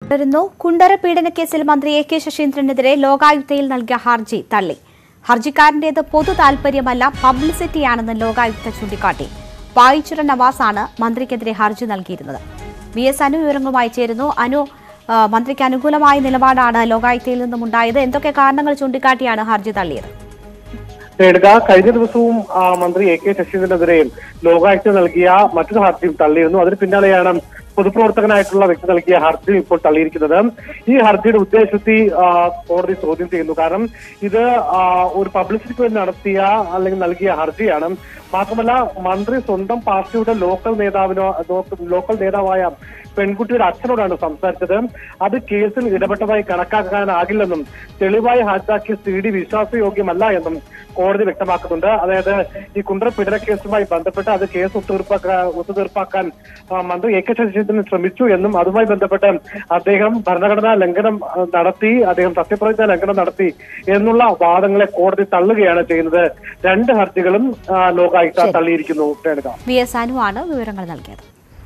തുടരുന്നു കുണ്ടറ പീഡനക്കേസിൽ മന്ത്രി A K ശശീന്ദ്രനെതിരെ ലോകായുക്തയിൽ നൽകിയ ഹർജി തള്ളി ഹർജിക്കാരന്റേത് പൊതു താൽപര്യമല്ല പബ്ലിസിറ്റിയാണെന്ന് ലോകായുക്ത ചൂണ്ടിക്കാട്ടി വായിച്ചുര നവാസാണ് മന്ത്രിക്കെതിരെ ഹർജി നൽകിയിരുന്നത് വി എസ് അനു വിവരങ്ങളുമായി ചേരുന്നു അനു ആ, മന്ത്രിക്ക് അനുകൂലമായ നിലപാടാണ് ലോകായുക്തയിൽ നിന്നും ഉണ്ടായത് എന്തൊക്കെ കാരണങ്ങൾ ചൂണ്ടിക്കാട്ടിയാണ് ഹർജി തള്ളിയത് രേണുക കഴിഞ്ഞ ദിവസവും ആ, മന്ത്രി എ കെ ശശീന്ദ്രനെതിരെ ലോകായുക്ത നൽകിയ മറ്റൊരു ഹർജിയും തള്ളിയിരുന്നു അതിന് പിന്നാലെയാണ് പൊതുപ്രവർത്തകനായിട്ടുള്ള വ്യക്തി നൽകിയ ഹർജി ഇപ്പോൾ തള്ളിയിരിക്കുന്നത് ഈ ഹർജിയുടെ ഉദ്ദേശശുദ്ധി ആ, കോടതി ചോദ്യം ചെയ്യുന്നു കാരണം ഇത് ആ, ഒരു പബ്ലിസിറ്റിക്ക് വേണ്ടി നടത്തിയ അല്ലെങ്കിൽ നൽകിയ ഹർജിയാണ് മാത്രമല്ല മന്ത്രി സ്വന്തം പാർട്ടിയുടെ ലോക്കൽ നേതാവിനോ ലോക്ക- ലോക്കൽ നേതാവായ പെൺകുട്ടിയുടെ അച്ഛനോടാണ് സംസാരിച്ചത് അത് കേസിൽ ഇടപെട്ടതായി കണക്കാക്കാനാകില്ലെന്നും തെളിവായി ഹാജരാക്കിയ സി ഡി വിശ്വാസയോഗ്യമല്ല എന്നും കോടതി വ്യക്തമാക്കുന്നുണ്ട് അതായത് ഈ കുണ്ടറ പീഡന കേസുമായി ബന്ധപ്പെട്ട് അത് കേസ് ഒത്തുതീർപ്പാക്കാൻ ഒത്തുതീർപ്പാക്കാൻ ആ, മന്ത്രി എ കെ ശശീന്ദ്രൻ ശ്രമിച്ചു എന്നും അതുമായി ബന്ധപ്പെട്ട് അദ്ദേഹം ഭരണഘടനാ ലംഘനം ആ, നടത്തി അദ്ദേഹം സത്യപ്രതിജ്ഞ ലംഘനം നടത്തി എന്നുള്ള വാദങ്ങളെ കോടതി തള്ളുകയാണ് ചെയ്യുന്നത് രണ്ട് ഹർജികളും ആ, ലോകായുക്ത ശരി. തള്ളിയിരിക്കുന്നു രേണുക വി എസ് അനുവാണ് വിവരങ്ങൾ നൽകിയത്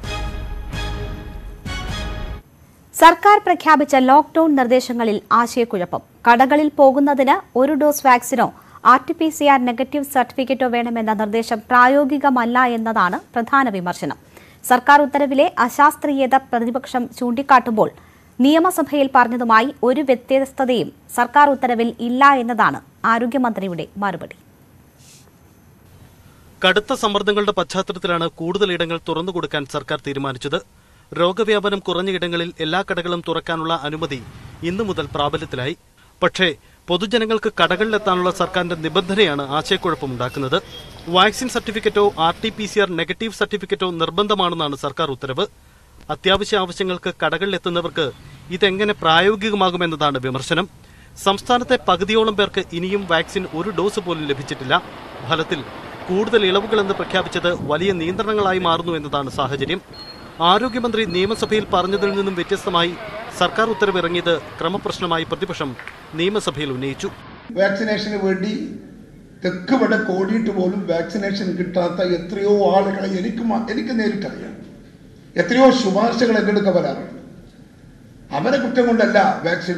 സർക്കാർ പ്രഖ്യാപിച്ച ലോക്ഡൌൺ നിർദ്ദേശങ്ങളിൽ ആശയക്കുഴപ്പം കടകളിൽ പോകുന്നതിന് ഒരു ഡോസ് വാക്സിനോ R T P C R negative സർട്ടിഫിക്കറ്റോ വേണമെന്ന നിർദ്ദേശം പ്രായോഗികമല്ല എന്നതാണ് പ്രധാന വിമർശനം സർക്കാർ ഉത്തരവിലെ അശാസ്ത്രീയത പ്രതിപക്ഷം ചൂണ്ടിക്കാട്ടുമ്പോൾ നിയമസഭയിൽ പറഞ്ഞതുമായി ഒരു വ്യത്യസ്തതയും സർക്കാർ ഉത്തരവിൽ ഇല്ല എന്നതാണ് ആരോഗ്യമന്ത്രിയുടെ മറുപടി കടുത്ത സമ്മർദ്ദങ്ങളുടെ പശ്ചാത്തലത്തിലാണ് കൂടുതൽ ഇടങ്ങൾ തുറന്നുകൊടുക്കാൻ സർക്കാർ തീരുമാനിച്ചത് രോഗവ്യാപനം കുറഞ്ഞ ഇടങ്ങളിൽ എല്ലാ കടകളും തുറക്കാനുള്ള അനുമതി ഇന്നു മുതൽ പ്രാബല്യത്തിലായി പക്ഷേ പൊതുജനങ്ങൾക്ക് കടകളിലെത്താനുള്ള സർക്കാരിന്റെ നിബന്ധനയാണ് ആശയക്കുഴപ്പമുണ്ടാക്കുന്നത് വാക്സിൻ സർട്ടിഫിക്കറ്റോ R T P C R negative സർട്ടിഫിക്കറ്റോ നിർബന്ധമാണെന്നാണ് സർക്കാർ ഉത്തരവ് അത്യാവശ്യ ആവശ്യങ്ങൾക്ക് കടകളിലെത്തുന്നവർക്ക് ഇതെങ്ങനെ പ്രായോഗികമാകുമെന്നതാണ് വിമർശനം സംസ്ഥാനത്തെ പകുതിയോളം പേർക്ക് ഇനിയും വാക്സിൻ ഒരു ഡോസ് പോലും ലഭിച്ചിട്ടില്ല ഫലത്തിൽ കൂടുതൽ ഇളവുകളെന്ന് പ്രഖ്യാപിച്ചത് വലിയ നിയന്ത്രണങ്ങളായി മാറുന്നു എന്നതാണ് സാഹചര്യം ആരോഗ്യമന്ത്രി നിയമസഭയിൽ പറഞ്ഞതിൽ നിന്നും വ്യത്യസ്തമായി സർക്കാർ ഉത്തരവ് ഇറങ്ങിയത് ക്രമപ്രശ്നമായി പ്രതിപക്ഷം നിയമസഭയിൽ ഉന്നയിച്ചു വാക്സിനേഷന് വേണ്ടി തെക്ക് വടക്ക് ഓടിയിട്ട് പോലും വാക്സിനേഷൻ കിട്ടാത്ത എത്രയോ ആളുകളെ എനിക്ക് മ- എനിക്ക് നേരിട്ടറിയാം എത്രയോ ശുപാർശകൾ എൻ്റെ അടുക്ക വരാറുണ്ട് അവരെ കുറ്റം കൊണ്ടല്ല വാക്സിൻ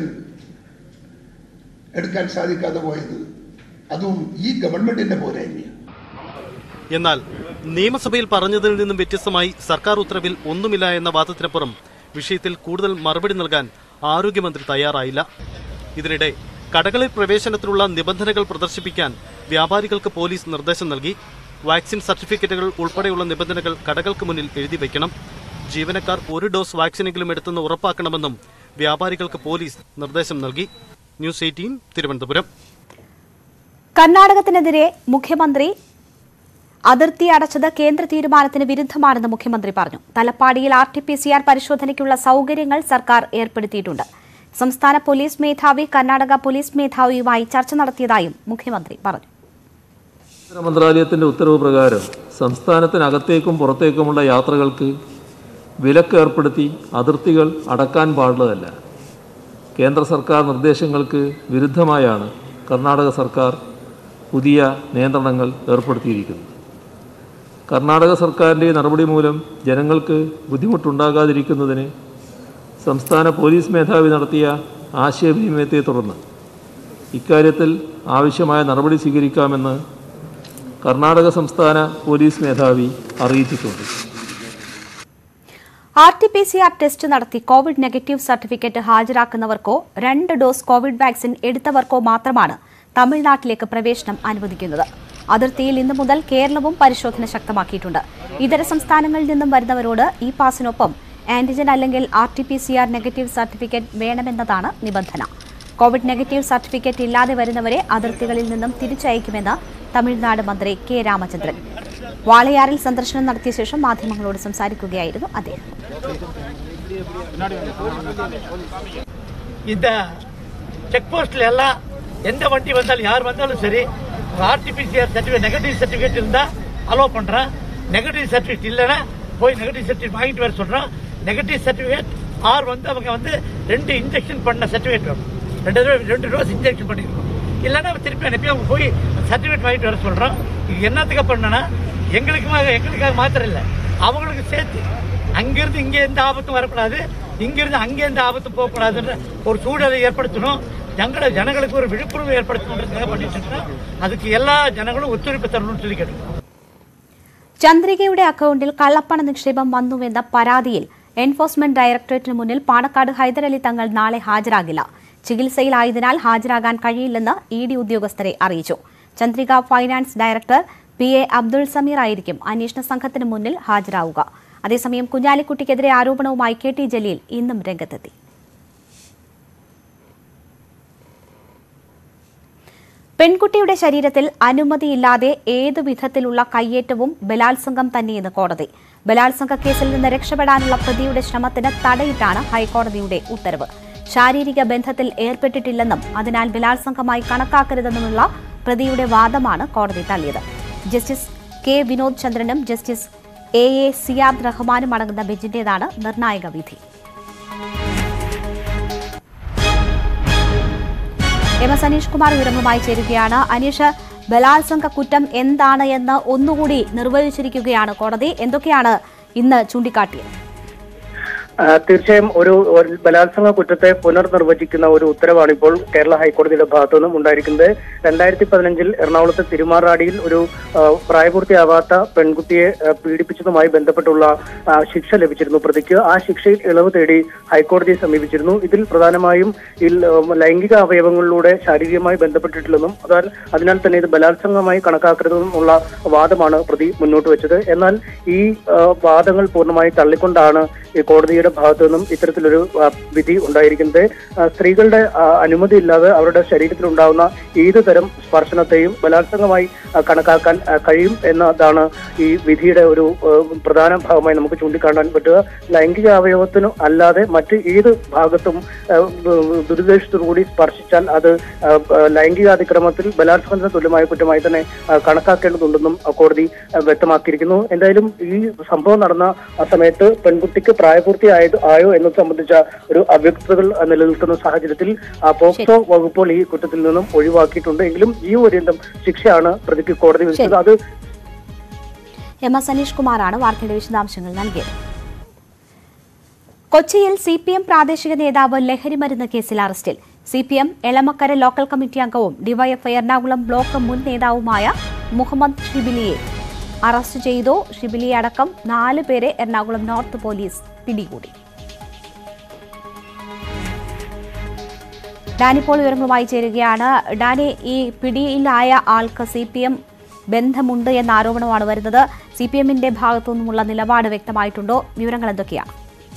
എടുക്കാൻ സാധിക്കാതെ പോയത് അതും ഈ ഗവൺമെന്റിന്റെ പോരായ്മയാണ് എന്നാൽ നിയമസഭയിൽ പറഞ്ഞതിൽ നിന്നും വ്യത്യസ്തമായി സർക്കാർ ഉത്തരവിൽ ഒന്നുമില്ല എന്ന വാദത്തിനപ്പുറം വിഷയത്തിൽ കൂടുതൽ മറുപടി നൽകാൻ ആരോഗ്യമന്ത്രി തയ്യാറായില്ല ഇതിനിടെ കടകളിൽ പ്രവേശനത്തിനുള്ള നിബന്ധനകൾ പ്രദർശിപ്പിക്കാൻ വ്യാപാരികൾക്ക് പോലീസ് നിർദ്ദേശം നൽകി വാക്സിൻ സർട്ടിഫിക്കറ്റുകൾ ഉൾപ്പെടെയുള്ള നിബന്ധനകൾ കടകൾക്ക് മുന്നിൽ എഴുതി വയ്ക്കണം ജീവനക്കാർ ഒരു ഡോസ് വാക്സിനെങ്കിലും എടുത്തെന്ന് ഉറപ്പാക്കണമെന്നും വ്യാപാരികൾക്ക് പോലീസ് നിർദ്ദേശം നൽകി ന്യൂസ് എയ്റ്റീൻ തിരുവനന്തപുരം കർണാടകത്തിനെതിരെ മുഖ്യമന്ത്രി അതിർത്തി അടച്ചത് കേന്ദ്ര തീരുമാനത്തിന് വിരുദ്ധമാണെന്ന് മുഖ്യമന്ത്രി പറഞ്ഞു തലപ്പാടിയിൽ R T P C R പരിശോധനയ്ക്കുള്ള സൗകര്യങ്ങൾ സർക്കാർ ഏർപ്പെടുത്തിയിട്ടുണ്ട് സംസ്ഥാന പോലീസ് മേധാവി കർണാടക പോലീസ് മേധാവിയുമായി ചർച്ച നടത്തിയതായും മുഖ്യമന്ത്രി പറഞ്ഞു കേന്ദ്ര മന്ത്രാലയത്തിൻ്റെ ഉത്തരവ് പ്രകാരം സംസ്ഥാനത്തിനകത്തേക്കും പുറത്തേക്കുമുള്ള യാത്രകൾക്ക് വിലക്ക് ഏർപ്പെടുത്തി അതിർത്തികൾ അടക്കാൻ പാടുള്ളതല്ല കേന്ദ്ര സർക്കാർ നിർദ്ദേശങ്ങൾക്ക് വിരുദ്ധമായാണ് കർണാടക സർക്കാർ പുതിയ നിയന്ത്രണങ്ങൾ ഏർപ്പെടുത്തിയിരിക്കുന്നത് കർണാടക സർക്കാരിൻ്റെ നടപടി മൂലം ജനങ്ങൾക്ക് ബുദ്ധിമുട്ടുണ്ടാകാതിരിക്കുന്നതിന് സംസ്ഥാന പോലീസ് മേധാവി നടത്തിയ ആശയവിനിമയത്തെ തുടർന്ന് ഇക്കാര്യത്തിൽ ആവശ്യമായ നടപടി സ്വീകരിക്കാമെന്ന് കർണാടക സംസ്ഥാന പോലീസ് മേധാവി അറിയിച്ചിട്ടുണ്ട് R T P C R test നടത്തി കോവിഡ് നെഗറ്റീവ് സർട്ടിഫിക്കറ്റ് ഹാജരാക്കുന്നവർക്കോ രണ്ട് ഡോസ് കോവിഡ് വാക്സിൻ എടുത്തവർക്കോ മാത്രമാണ് തമിഴ്നാട്ടിലേക്ക് പ്രവേശനം അനുവദിക്കുന്നത് അതിർത്തിയിൽ ഇന്നു മുതൽ കേരളവും പരിശോധന ശക്തമാക്കിയിട്ടുണ്ട് ഇതര സംസ്ഥാനങ്ങളിൽ നിന്നും വരുന്നവരോട് ഈ പാസിനൊപ്പം ആന്റിജൻ അല്ലെങ്കിൽ R T P C R negative certificate വേണമെന്നതാണ് നിബന്ധന കോവിഡ് നെഗറ്റീവ് സർട്ടിഫിക്കറ്റ് ഇല്ലാതെ വരുന്നവരെ അതിർത്തികളിൽ നിന്നും തിരിച്ചയക്കുമെന്ന് തമിഴ്നാട് മന്ത്രി കെ രാമചന്ദ്രൻ വാളയാറിൽ സന്ദർശനം നടത്തിയ ശേഷം മാധ്യമങ്ങളോട് സംസാരിക്കുകയായിരുന്നു അദ്ദേഹം இந்த செக் போஸ்ட்ல எல்லாம் எந்த வண்டி வந்தாலும் யார் வந்தாலும் சரி ஆர்டிபிசிஆர் சர்டிஃபிகேட் நெகட்டிவ் சர்டிஃபிகேட் இருந்தா அலோவ் பண்றேன் நெகட்டிவ் சர்டிஃபிகேட் இல்லைன்னா போய் நெகட்டிவ் சர்டிஃபிகேட் வாங்கிட்டு வர சொல்றேன் நெகட்டிவ் சர்டிஃபிகேட் ஆர் வந்து அவங்க வந்து ரெண்டு இன்ஜெக்ஷன் பண்ண சர்டிஃபிகேட் வேணும் ரெண்டு தடவை ரெண்டு டோஸ் இன்ஜெக்ஷன் பண்ணிருக்கணும் இல்லைன்னா திருப்பி அனுப்பி அவங்க போய் சர்டிஃபிகேட் வாங்கிட்டு வர சொல்றோம் இது என்னத்துக்கு பண்ணனா எங்களுக்குமாக எங்களுக்காக மாத்திரம் இல்லை அவங்களுக்கு சேர்த்து அங்கிருந்து இங்கே எந்த ஆபத்தும் வரக்கூடாது இங்கிருந்து அங்கே எந்த ஆபத்து போகக்கூடாதுன்ற ஒரு சூழலை ஏற்படுத்தணும் ஜங்கள ஜனங்களுக்கு ஒரு விழிப்புணர்வு ஏற்படுத்தணுன்றதுக்காக பண்ணிட்டு இருக்கோம் அதுக்கு எல்லா ஜனங்களும் ஒத்துழைப்பு தரணும்னு சொல்லி கேட்டுக்கிறோம் ചന്ദ്രികയുടെ അക്കൗണ്ടിൽ കള്ളപ്പണ നിക്ഷേപം വന്നുവെന്ന പരാതിയിൽ എൻഫോഴ്സ്മെന്റ് ഡയറക്ടറേറ്റിന് മുന്നിൽ പാണക്കാട് ഹൈദരലി തങ്ങൾ നാളെ ഹാജരാകില്ല ചികിത്സയിലായതിനാൽ ഹാജരാകാൻ കഴിയില്ലെന്ന് ഇ ഡി ഉദ്യോഗസ്ഥരെ അറിയിച്ചു Chandrika finance director P A Abdul Sameer ആയിരിക്കും അന്വേഷണ സംഘത്തിന് മുന്നിൽ ഹാജരാവുക അതേസമയം കുഞ്ഞാലിക്കുട്ടിക്കെതിരെ ആരോപണവുമായി കെ ടി ജലീൽ ഇന്നും രംഗത്തെത്തി പെൺകുട്ടിയുടെ ശരീരത്തിൽ അനുമതിയില്ലാതെ ഏതു വിധത്തിലുള്ള കയ്യേറ്റവും ബലാത്സംഗം തന്നെയെന്ന് കോടതി ബലാത്സംഗ കേസിൽ നിന്ന് രക്ഷപ്പെടാനുള്ള പ്രതിയുടെ ശ്രമത്തിന് തടയിട്ടാണ് ഹൈക്കോടതിയുടെ ഉത്തരവ് ശാരീരിക ബന്ധത്തിൽ ഏർപ്പെട്ടിട്ടില്ലെന്നും അതിനാൽ ബലാത്സംഗമായി കണക്കാക്കരുതെന്നുമുള്ള പ്രതിയുടെ വാദമാണ് കോടതി തള്ളിയത് ജസ്റ്റിസ് കെ വിനോദ് ചന്ദ്രനും ജസ്റ്റിസ് എ എ സിയാദ് റഹ്മാനും അടങ്ങുന്ന ബെഞ്ചിന്റേതാണ് നിർണായക വിധി എം എസ് അനീഷ് കുമാർ വിവരങ്ങളുമായി ചേരുകയാണ് അനീഷ് ബലാത്സംഗ കുറ്റം എന്താണ് എന്ന് ഒന്നുകൂടി നിർവചിച്ചിരിക്കുകയാണ് കോടതി എന്തൊക്കെയാണ് ഇന്ന് ചൂണ്ടിക്കാട്ടിയത് ആ, തീർച്ചയായും ഒരു ഒരു ബലാത്സംഗ കുറ്റത്തെ പുനർനിർവചിക്കുന്ന ഒരു ഉത്തരവാണ് ഇപ്പോൾ കേരള ഹൈക്കോടതിയുടെ ഭാഗത്തു നിന്നും ഉണ്ടായിരിക്കുന്നത് രണ്ടായിരത്തി പതിനഞ്ചിൽ എറണാകുളത്തെ തിരുമാറാടിയിൽ ഒരു ആ, പ്രായപൂർത്തിയാവാത്ത പെൺകുട്ടിയെ ആ, പീഡിപ്പിച്ചതുമായി ബന്ധപ്പെട്ടുള്ള ആ, ശിക്ഷ ലഭിച്ചിരുന്നു പ്രതിക്ക് ആ ശിക്ഷയിൽ ഇളവ് തേടി ഹൈക്കോടതിയെ സമീപിച്ചിരുന്നു ഇതിൽ പ്രധാനമായും ഇതിൽ ഉം, ലൈംഗിക അവയവങ്ങളിലൂടെ ശാരീരികമായി ബന്ധപ്പെട്ടിട്ടില്ലെന്നും അതിനാൽ അതിനാൽ തന്നെ ഇത് ബലാത്സംഗമായി കണക്കാക്കരുതെന്നുള്ള വാദമാണ് പ്രതി മുന്നോട്ട് വെച്ചത് എന്നാൽ ഈ ആ, വാദങ്ങൾ പൂർണ്ണമായി തള്ളിക്കൊണ്ടാണ് ഈ കോടതിയുടെ ഭാഗത്തു നിന്നും ഇത്തരത്തിലൊരു ആ, വിധി ഉണ്ടായിരിക്കുന്നത് ആ, സ്ത്രീകളുടെ ആ, അനുമതിയില്ലാതെ അവരുടെ ശരീരത്തിൽ ഉണ്ടാകുന്ന ഏത് തരം സ്പർശനത്തെയും ബലാത്സംഗമായി ആ, കണക്കാക്കാൻ ആ, കഴിയും എന്നതാണ് ഈ വിധിയുടെ ഒരു ആ, പ്രധാന ഭാഗമായി നമുക്ക് ചൂണ്ടിക്കാണാൻ പറ്റുക ലൈംഗിക അവയവത്തിനും അല്ലാതെ മറ്റ് ഏത് ഭാഗത്തും ആ, ദുരുദ്ദേശത്തോടുകൂടി സ്പർശിച്ചാൽ അത് ആ, ആ, ലൈംഗിക അതിക്രമത്തിൽ ബലാത്സംഗത്തിന് തുല്യമായ കുറ്റമായി തന്നെ ആ, കണക്കാക്കേണ്ടതുണ്ടെന്നും ആ, കോടതി ആ, വ്യക്തമാക്കിയിരിക്കുന്നു എന്തായാലും ഈ സംഭവം നടന്ന ആ സമയത്ത് പെൺകുട്ടിക്ക് പ്രായപൂർത്തിയായത് ആയോ എന്നത് സംബന്ധിച്ച ഒരു അവ്യക്തതകൾ ആ, നിലനിൽക്കുന്ന സാഹചര്യത്തിൽ ആ, പോക്സോ വകുപ്പുകൾ ഈ കുറ്റത്തിൽ നിന്നും ഒഴിവാക്കിയിട്ടുണ്ട് എങ്കിലും ജീവപര്യന്തം ശിക്ഷയാണ് പ്രതിക്ക് കോടതി വിധിച്ചത് അത് എം എസ് അനീഷ് കുമാറാണ് വാർത്തയുടെ വിശദാംശങ്ങൾ നൽകിയത് കൊച്ചിയിൽ സി പി എം പ്രാദേശിക നേതാവ് ലഹരിമരുന്ന് കേസിൽ അറസ്റ്റിൽ C P M Elamakkara local committee അംഗവും ഡിവൈഎഫ്ഐ എറണാകുളം ബ്ലോക്ക് മുൻ നേതാവുമായ മുഹമ്മദ് ഷിബിലിയെ അറസ്റ്റ് ചെയ്തു ഷിബിലിയെ അടക്കം നാല് പേരെ എറണാകുളം നോർത്ത് പോലീസ് പിടികൂടി ഡാനി ഇപ്പോൾ വിവരങ്ങളുമായി ചേരുകയാണ് ഡാനി ഈ പിടിയിലായ ആൾക്ക് സി പി എം ബന്ധമുണ്ട് എന്ന ആരോപണമാണ് വരുന്നത് സി പി എമ്മിന്റെ ഭാഗത്തു നിന്നുമുള്ള നിലപാട് വ്യക്തമായിട്ടുണ്ടോ വിവരങ്ങൾ എന്തൊക്കെയാണ്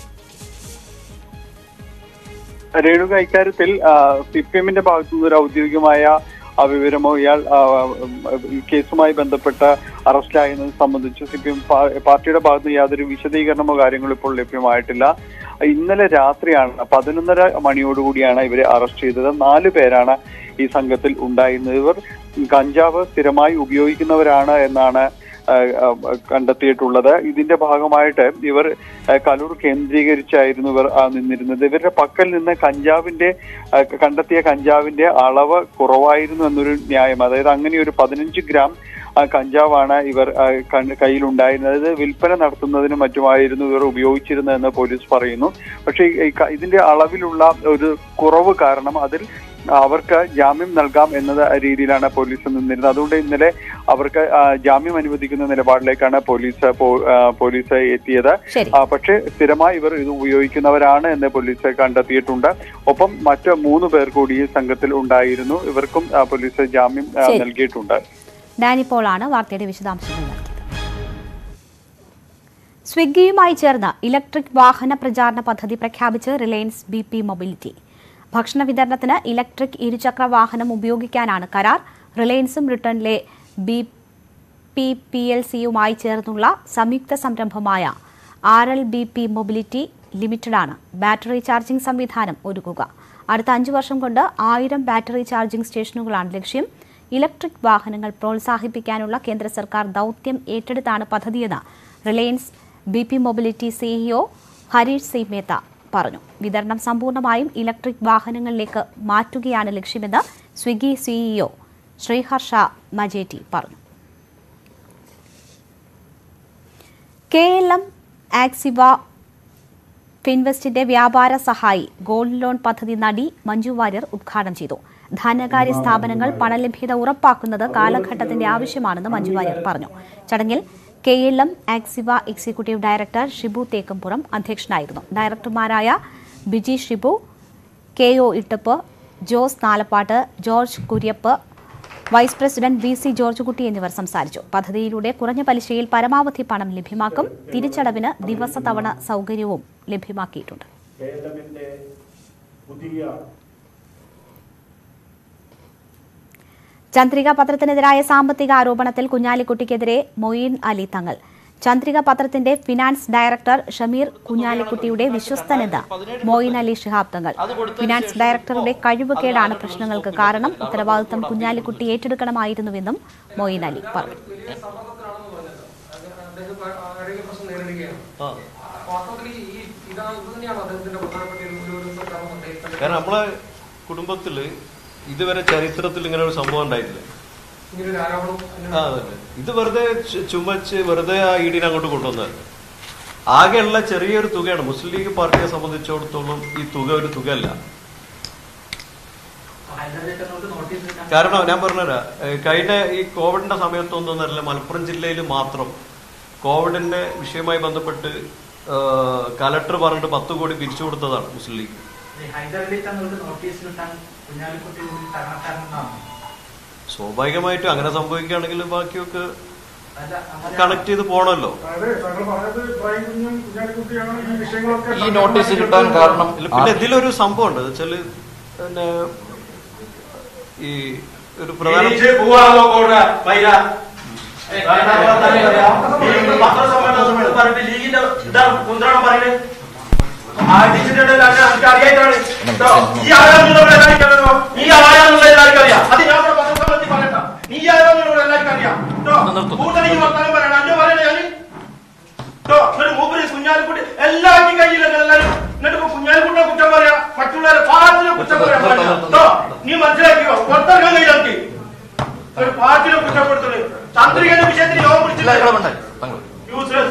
രേണുക ഇക്കാര്യത്തിൽ സി പി എമ്മിന്റെ ഭാഗത്തു നിന്ന് ഒരു ഔദ്യോഗികമായ ആ, വിവരമോ ഇയാൾ ആ, ഉം, ഈ കേസുമായി ബന്ധപ്പെട്ട അറസ്റ്റിലായെന്നത് സംബന്ധിച്ച് സി പി എം പാർട്ടിയുടെ ഭാഗത്ത് നിന്ന് യാതൊരു വിശദീകരണമോ കാര്യങ്ങളോ ഇപ്പോൾ ലഭ്യമായിട്ടില്ല ഇന്നലെ രാത്രിയാണ് പതിനൊന്നര മണിയോടുകൂടിയാണ് ഇവരെ അറസ്റ്റ് ചെയ്തത് നാല് പേരാണ് ഈ സംഘത്തിൽ ഉണ്ടായിരുന്നത് ഇവർ കഞ്ചാവ് സ്ഥിരമായി ഉപയോഗിക്കുന്നവരാണ് എന്നാണ് ആ, ആ, കണ്ടെത്തിയിട്ടുള്ളത് ഇതിന്റെ ഭാഗമായിട്ട് ഇവർ ആ, കലൂർ കേന്ദ്രീകരിച്ചായിരുന്നു ഇവർ ആ, നിന്നിരുന്നത് ഇവരുടെ പക്കൽ നിന്ന് കഞ്ചാവിന്റെ ആ, കണ്ടെത്തിയ കഞ്ചാവിന്റെ അളവ് കുറവായിരുന്നു എന്നൊരു ന്യായം അതായത് അങ്ങനെ ഒരു പതിനഞ്ച് ഗ്രാം ആ, കഞ്ചാവാണ് ഇവർ ആ, കണ്ണ് കയ്യിലുണ്ടായിരുന്നത് ഇത് വിൽപ്പന നടത്തുന്നതിനും മറ്റുമായിരുന്നു ഇവർ ഉപയോഗിച്ചിരുന്നതെന്ന് പോലീസ് പറയുന്നു പക്ഷേ ഈ ക- ഇതിന്റെ അളവിലുള്ള ഒരു കുറവ് കാരണം അതിൽ അവർക്ക് ജാമ്യം നൽകാം എന്നത് രീതിയിലാണ് പോലീസ് നിന്നിരുന്നത് അതുകൊണ്ട് ഇന്നലെ അവർക്ക് ആ, ജാമ്യം അനുവദിക്കുന്ന നിലപാടിലേക്കാണ് പോലീസ് പോ- ആ, പോലീസ് എത്തിയത് ശരി ആ, പക്ഷേ സ്ഥിരമായി ഇവർ ഇത് ഉപയോഗിക്കുന്നവരാണ് എന്ന് പോലീസ് കണ്ടെത്തിയിട്ടുണ്ട് ഒപ്പം മറ്റ് മൂന്ന് പേർ കൂടി ഈ സംഘത്തിൽ ഉണ്ടായിരുന്നു ഇവർക്കും ആ, പോലീസ് ജാമ്യം ആ, ശരി. നൽകിയിട്ടുണ്ട് ഡാനി പോളാണ് വാർത്തയുടെ വിശദാംശങ്ങൾ നൽകിയത് സ്വിഗ്ഗിയുമായി ചേർന്ന് ഇലക്ട്രിക് വാഹന പ്രചാരണ പദ്ധതി പ്രഖ്യാപിച്ച് റിലയൻസ് ബി പി മൊബിലിറ്റി ഭക്ഷണ വിതരണത്തിന് ഇലക്ട്രിക് ഇരുചക്ര വാഹനം ഉപയോഗിക്കാനാണ് കരാർ റിലയൻസും ബ്രിട്ടനിലെ ബി പി പി എൽ സിയുമായി ചേർന്നുള്ള സംയുക്ത സംരംഭമായ R L B P mobility ലിമിറ്റഡാണ് ബാറ്ററി ചാർജിംഗ് സംവിധാനം ഒരുക്കുക അടുത്ത അഞ്ചു വർഷം കൊണ്ട് ആയിരം ബാറ്ററി ചാർജിംഗ് സ്റ്റേഷനുകളാണ് ലക്ഷ്യം ഇലക്ട്രിക് വാഹനങ്ങൾ പ്രോത്സാഹിപ്പിക്കാനുള്ള കേന്ദ്ര സർക്കാർ ദൗത്യം ഏറ്റെടുത്താണ് പദ്ധതിയെന്ന് Reliance B P mobility CEO Harish C Mehta പറഞ്ഞു വിതരണം സമ്പൂർണ്ണമായും ഇലക്ട്രിക് വാഹനങ്ങളിലേക്ക് മാറ്റുകയാണ് ലക്ഷ്യമെന്ന് സ്വിഗ്ഗി സിഇഒ ശ്രീഹർഷ മജേറ്റി പറഞ്ഞു കെ എൽ എം ആക്സിവ ഫിൻവെസ്റ്റിന്റെ വ്യാപാര സഹായി ഗോൾഡ് ലോൺ പദ്ധതി നടി മഞ്ജു വാര്യർ ഉദ്ഘാടനം ചെയ്തു ധനകാര്യ സ്ഥാപനങ്ങൾ പണലഭ്യത ഉറപ്പാക്കുന്നത് കാലഘട്ടത്തിന്റെ ആവശ്യമാണെന്ന് മഞ്ജു വാര്യർ പറഞ്ഞു ചടങ്ങിൽ K L M Axiva executive director Shibu Thekkumpuram അധ്യക്ഷനായിരുന്നു ഡയറക്ടർമാരായ Biji Shibu K O Ittapu Jose Nalappat George Kuriappu vice president V C George Kutty എന്നിവർ സംസാരിച്ചു പദ്ധതിയിലൂടെ കുറഞ്ഞ പലിശയിൽ പരമാവധി പണം ലഭ്യമാക്കും തിരിച്ചടവിന് ദിവസ തവണ സൗകര്യവും ലഭ്യമാക്കിയിട്ടുണ്ട് ചന്ദ്രിക പത്രത്തിനെതിരായ സാമ്പത്തിക ആരോപണത്തിൽ കുഞ്ഞാലിക്കുട്ടിക്കെതിരെ മൊയ്ൻ അലി തങ്ങൾ ചന്ദ്രിക പത്രത്തിന്റെ ഫിനാൻസ് ഡയറക്ടർ ഷമീർ കുഞ്ഞാലിക്കുട്ടിയുടെ വിശ്വസ്തനെന്ന് മൊയ്ൻ അലി ശിഹാബ് തങ്ങൾ ഫിനാൻസ് ഡയറക്ടറുടെ കഴിവുകേടാണ് പ്രശ്നങ്ങൾക്ക് കാരണം ഉത്തരവാദിത്തം കുഞ്ഞാലിക്കുട്ടി ഏറ്റെടുക്കണമായിരുന്നുവെന്നും മൊയ്ൻ അലി പറഞ്ഞു കാരണം നമ്മളെ കുടുംബത്തില് ഇതുവരെ ചരിത്രത്തിൽ ഇങ്ങനെ ഒരു സംഭവം ഉണ്ടായിട്ടില്ല ആ അതന്നെ ഇത് വെറുതെ ചു- ചുമച്ച് വെറുതെ ആ ഇടിനെ അങ്ങോട്ട് കൊണ്ടുവന്നത് ആകെയുള്ള ചെറിയൊരു തുകയാണ് മുസ്ലിം ലീഗ് പാർട്ടിയെ സംബന്ധിച്ചിടത്തോളം ഈ തുക ഒരു തുകയല്ല കാരണം ഞാൻ പറഞ്ഞുതരാം ഏഹ് കഴിഞ്ഞ ഈ കോവിഡിന്റെ സമയത്തൊന്നും അല്ല മലപ്പുറം ജില്ലയിൽ മാത്രം കോവിഡിന്റെ വിഷയവുമായി ബന്ധപ്പെട്ട് കലക്ടർ പറഞ്ഞിട്ട് പത്ത് കോടി പിരിച്ചു കൊടുത്തതാണ് മുസ്ലിം ലീഗ് ഹൈദരലി തങ്ങൾക്ക് നോട്ടീസ് കിട്ടാൻ കുഞ്ഞാലിക്കുട്ടി കൂടി കാരണക്കാരനാണ് സ്വാഭാവികമായിട്ടും അങ്ങനെ സംഭവിക്കുകയാണെങ്കിൽ ബാക്കിയൊക്കെ അല്ല അങ്ങനെ കണക്ട് ചെയ്ത് പോണല്ലോ ഈ നോട്ടീസ് കിട്ടാൻ കാരണം ഇല്ല, പിന്നെ ഇതിലൊരു സംഭവം ഉണ്ട് വെച്ചാല് പിന്നെ ഈ ഒരു പ്രധാന ലീഗിന്റെ കുന്ത്രണം പറയുന്നത് അടിച്ചിട്ടുണ്ടല്ലോ അറിയായിട്ടാണ് ഈ ആരാന്നുള്ള എല്ലാവർക്കും ഈ ആരാന്നുള്ള എല്ലാവർക്കും അറിയാം അത് ഞാൻ ഇവിടെ പത്രസമ്മേളനത്തിൽ പറയണ്ട നീ ആരാന്നുള്ള എല്ലാവർക്കും അറിയാം കൂടുതലേക്ക് വർത്താനം പറയണം അഞ്ചോ പറയണേ ഞാൻ കേട്ടോ എന്നിട്ട് മൂപ്പര് കുഞ്ഞാലിക്കുട്ടി എല്ലാവർക്കും കയ്യിലൊക്കെ എല്ലാവരും എന്നിട്ട് ഇപ്പൊ കുഞ്ഞാലിക്കുട്ടിനെ കുറ്റം പറയാ മറ്റുള്ളവരെ പാർട്ടിനെ കുറ്റം പറയാൻ പാടില്ല കേട്ടോ നീ മനസ്സിലാക്കിയോ പുറത്തിറങ്ങാൻ കഴിയില്ല ഒരു പാർട്ടിനെ കുറ്റപ്പെടുത്തുന്നത് ചന്ദ്രികന്റെ വിഷയത്തിൽ യോഗം വിളിച്ചില്ല യൂസ്ലെസ്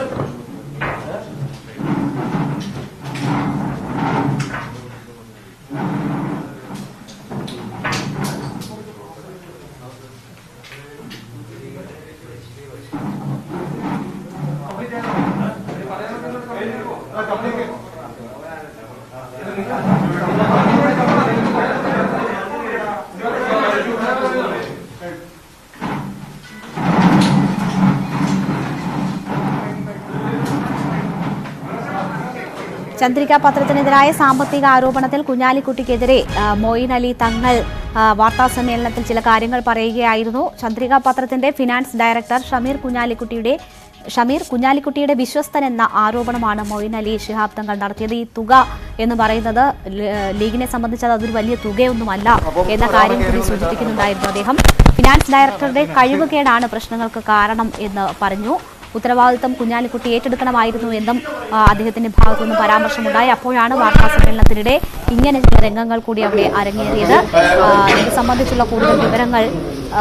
ചന്ദ്രിക പത്രത്തിനെതിരായ സാമ്പത്തിക ആരോപണത്തിൽ കുഞ്ഞാലിക്കുട്ടിക്കെതിരെ ആ, മൊയ്ൻ അലി തങ്ങൾ ആ, വാർത്താസമ്മേളനത്തിൽ ചില കാര്യങ്ങൾ പറയുകയായിരുന്നു ചന്ദ്രിക പത്രത്തിന്റെ ഫിനാൻസ് ഡയറക്ടർ ഷമീർ കുഞ്ഞാലിക്കുട്ടിയുടെ ഷമീർ കുഞ്ഞാലിക്കുട്ടിയുടെ വിശ്വസ്തൻ എന്ന ആരോപണമാണ് മൊയ്ൻ അലി ശിഹാബ് തങ്ങൾ നടത്തിയത് ഈ തുക എന്ന് പറയുന്നത് ല- ലീഗിനെ സംബന്ധിച്ച് അത് അതൊരു വലിയ തുകയൊന്നുമല്ല എന്ന കാര്യം കൂടി സൂചിപ്പിക്കുന്നുണ്ടായിരുന്നു അദ്ദേഹം ഫിനാൻസ് ഡയറക്ടറുടെ കഴിവുകേടാണ് പ്രശ്നങ്ങൾക്ക് കാരണം എന്ന് പറഞ്ഞു ഉത്തരവാദിത്തം കുഞ്ഞാലിക്കുട്ടി ഏറ്റെടുക്കണമായിരുന്നു എന്നും ആ, അദ്ദേഹത്തിന്റെ ഭാഗത്തു നിന്ന് പരാമർശമുണ്ടായി അപ്പോഴാണ് വാർത്താ സമ്മേളനത്തിനിടെ ഇങ്ങനെ ചില രംഗങ്ങൾ കൂടി അവിടെ അരങ്ങേറിയത് ആ, ഇത് സംബന്ധിച്ചുള്ള കൂടുതൽ വിവരങ്ങൾ ആ,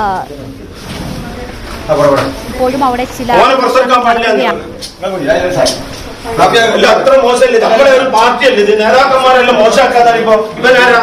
ഇപ്പോഴും അവിടെ ചില ഓനെ പുറത്തെടുക്കാൻ പാടില്ല നടക്കുകയാണ്. ഇല്ല, അത്ര മോശമല്ലേ നമ്മളെ ഒരു പാർട്ടിയല്ലേ ഇത് നേതാക്കന്മാരെല്ലാം മോശമാക്കാതാണ് ഇപ്പൊ ഇവനാരാ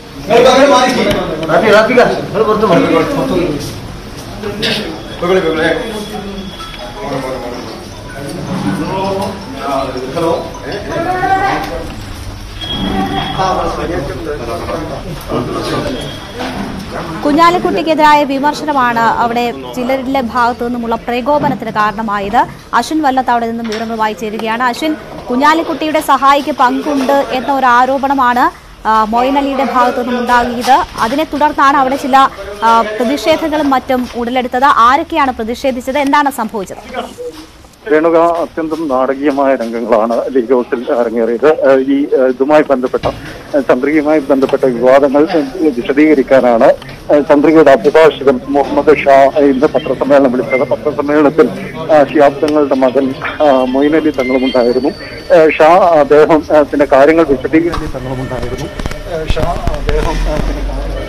കുഞ്ഞാലിക്കുട്ടിക്കെതിരായ വിമർശനമാണ് അവിടെ ചിലരുടെ ഭാഗത്തു നിന്നുമുള്ള പ്രകോപനത്തിന് കാരണമായത് അശ്വിൻ വല്ലത്ത് അവിടെ നിന്നും വിവരങ്ങളുമായി ചേരുകയാണ് അശ്വിൻ കുഞ്ഞാലിക്കുട്ടിയുടെ സഹായിക്ക് പങ്കുണ്ട് എന്ന ഒരു ആരോപണമാണ് ആ, മൊയ്ൻ അലിയുടെ ഭാഗത്തു നിന്നും ഉണ്ടാകിയത് അതിനെ തുടർന്നാണ് അവിടെ ചില ആ, പ്രതിഷേധങ്ങളും മറ്റും ഉടലെടുത്തത് ആരൊക്കെയാണ് പ്രതിഷേധിച്ചത് എന്താണ് സംഭവിച്ചത് രേണുക അത്യന്തം നാടകീയമായ രംഗങ്ങളാണ് ലീഗ് ഹൗസിൽ അരങ്ങേറിയത് ഏഹ് ഈ ഏഹ് ഇതുമായി ബന്ധപ്പെട്ട ഏഹ് ചന്ദ്രികയുമായി ബന്ധപ്പെട്ട വിവാദങ്ങൾ ഏഹ് വിശദീകരിക്കാനാണ് ഏഹ് ചന്ദ്രികയുടെ അഭിഭാഷകൻ മുഹമ്മദ് ഷാ ഇന്ന് പത്രസമ്മേളനം വിളിച്ചത് പത്രസമ്മേളനത്തിൽ ആ, ഷിഹാബ് തങ്ങളുടെ മകൻ ആ, മൊയ്ൻ അലി തങ്ങളും ഉണ്ടായിരുന്നു ഏഹ് ഷാ അദ്ദേഹം ഏഹ് പിന്നെ കാര്യങ്ങൾ വിശദീകരിച്ച് തങ്ങളും ഉണ്ടായിരുന്നു ഏഹ് ഷാ അദ്ദേഹം ഏഹ് പിന്നെ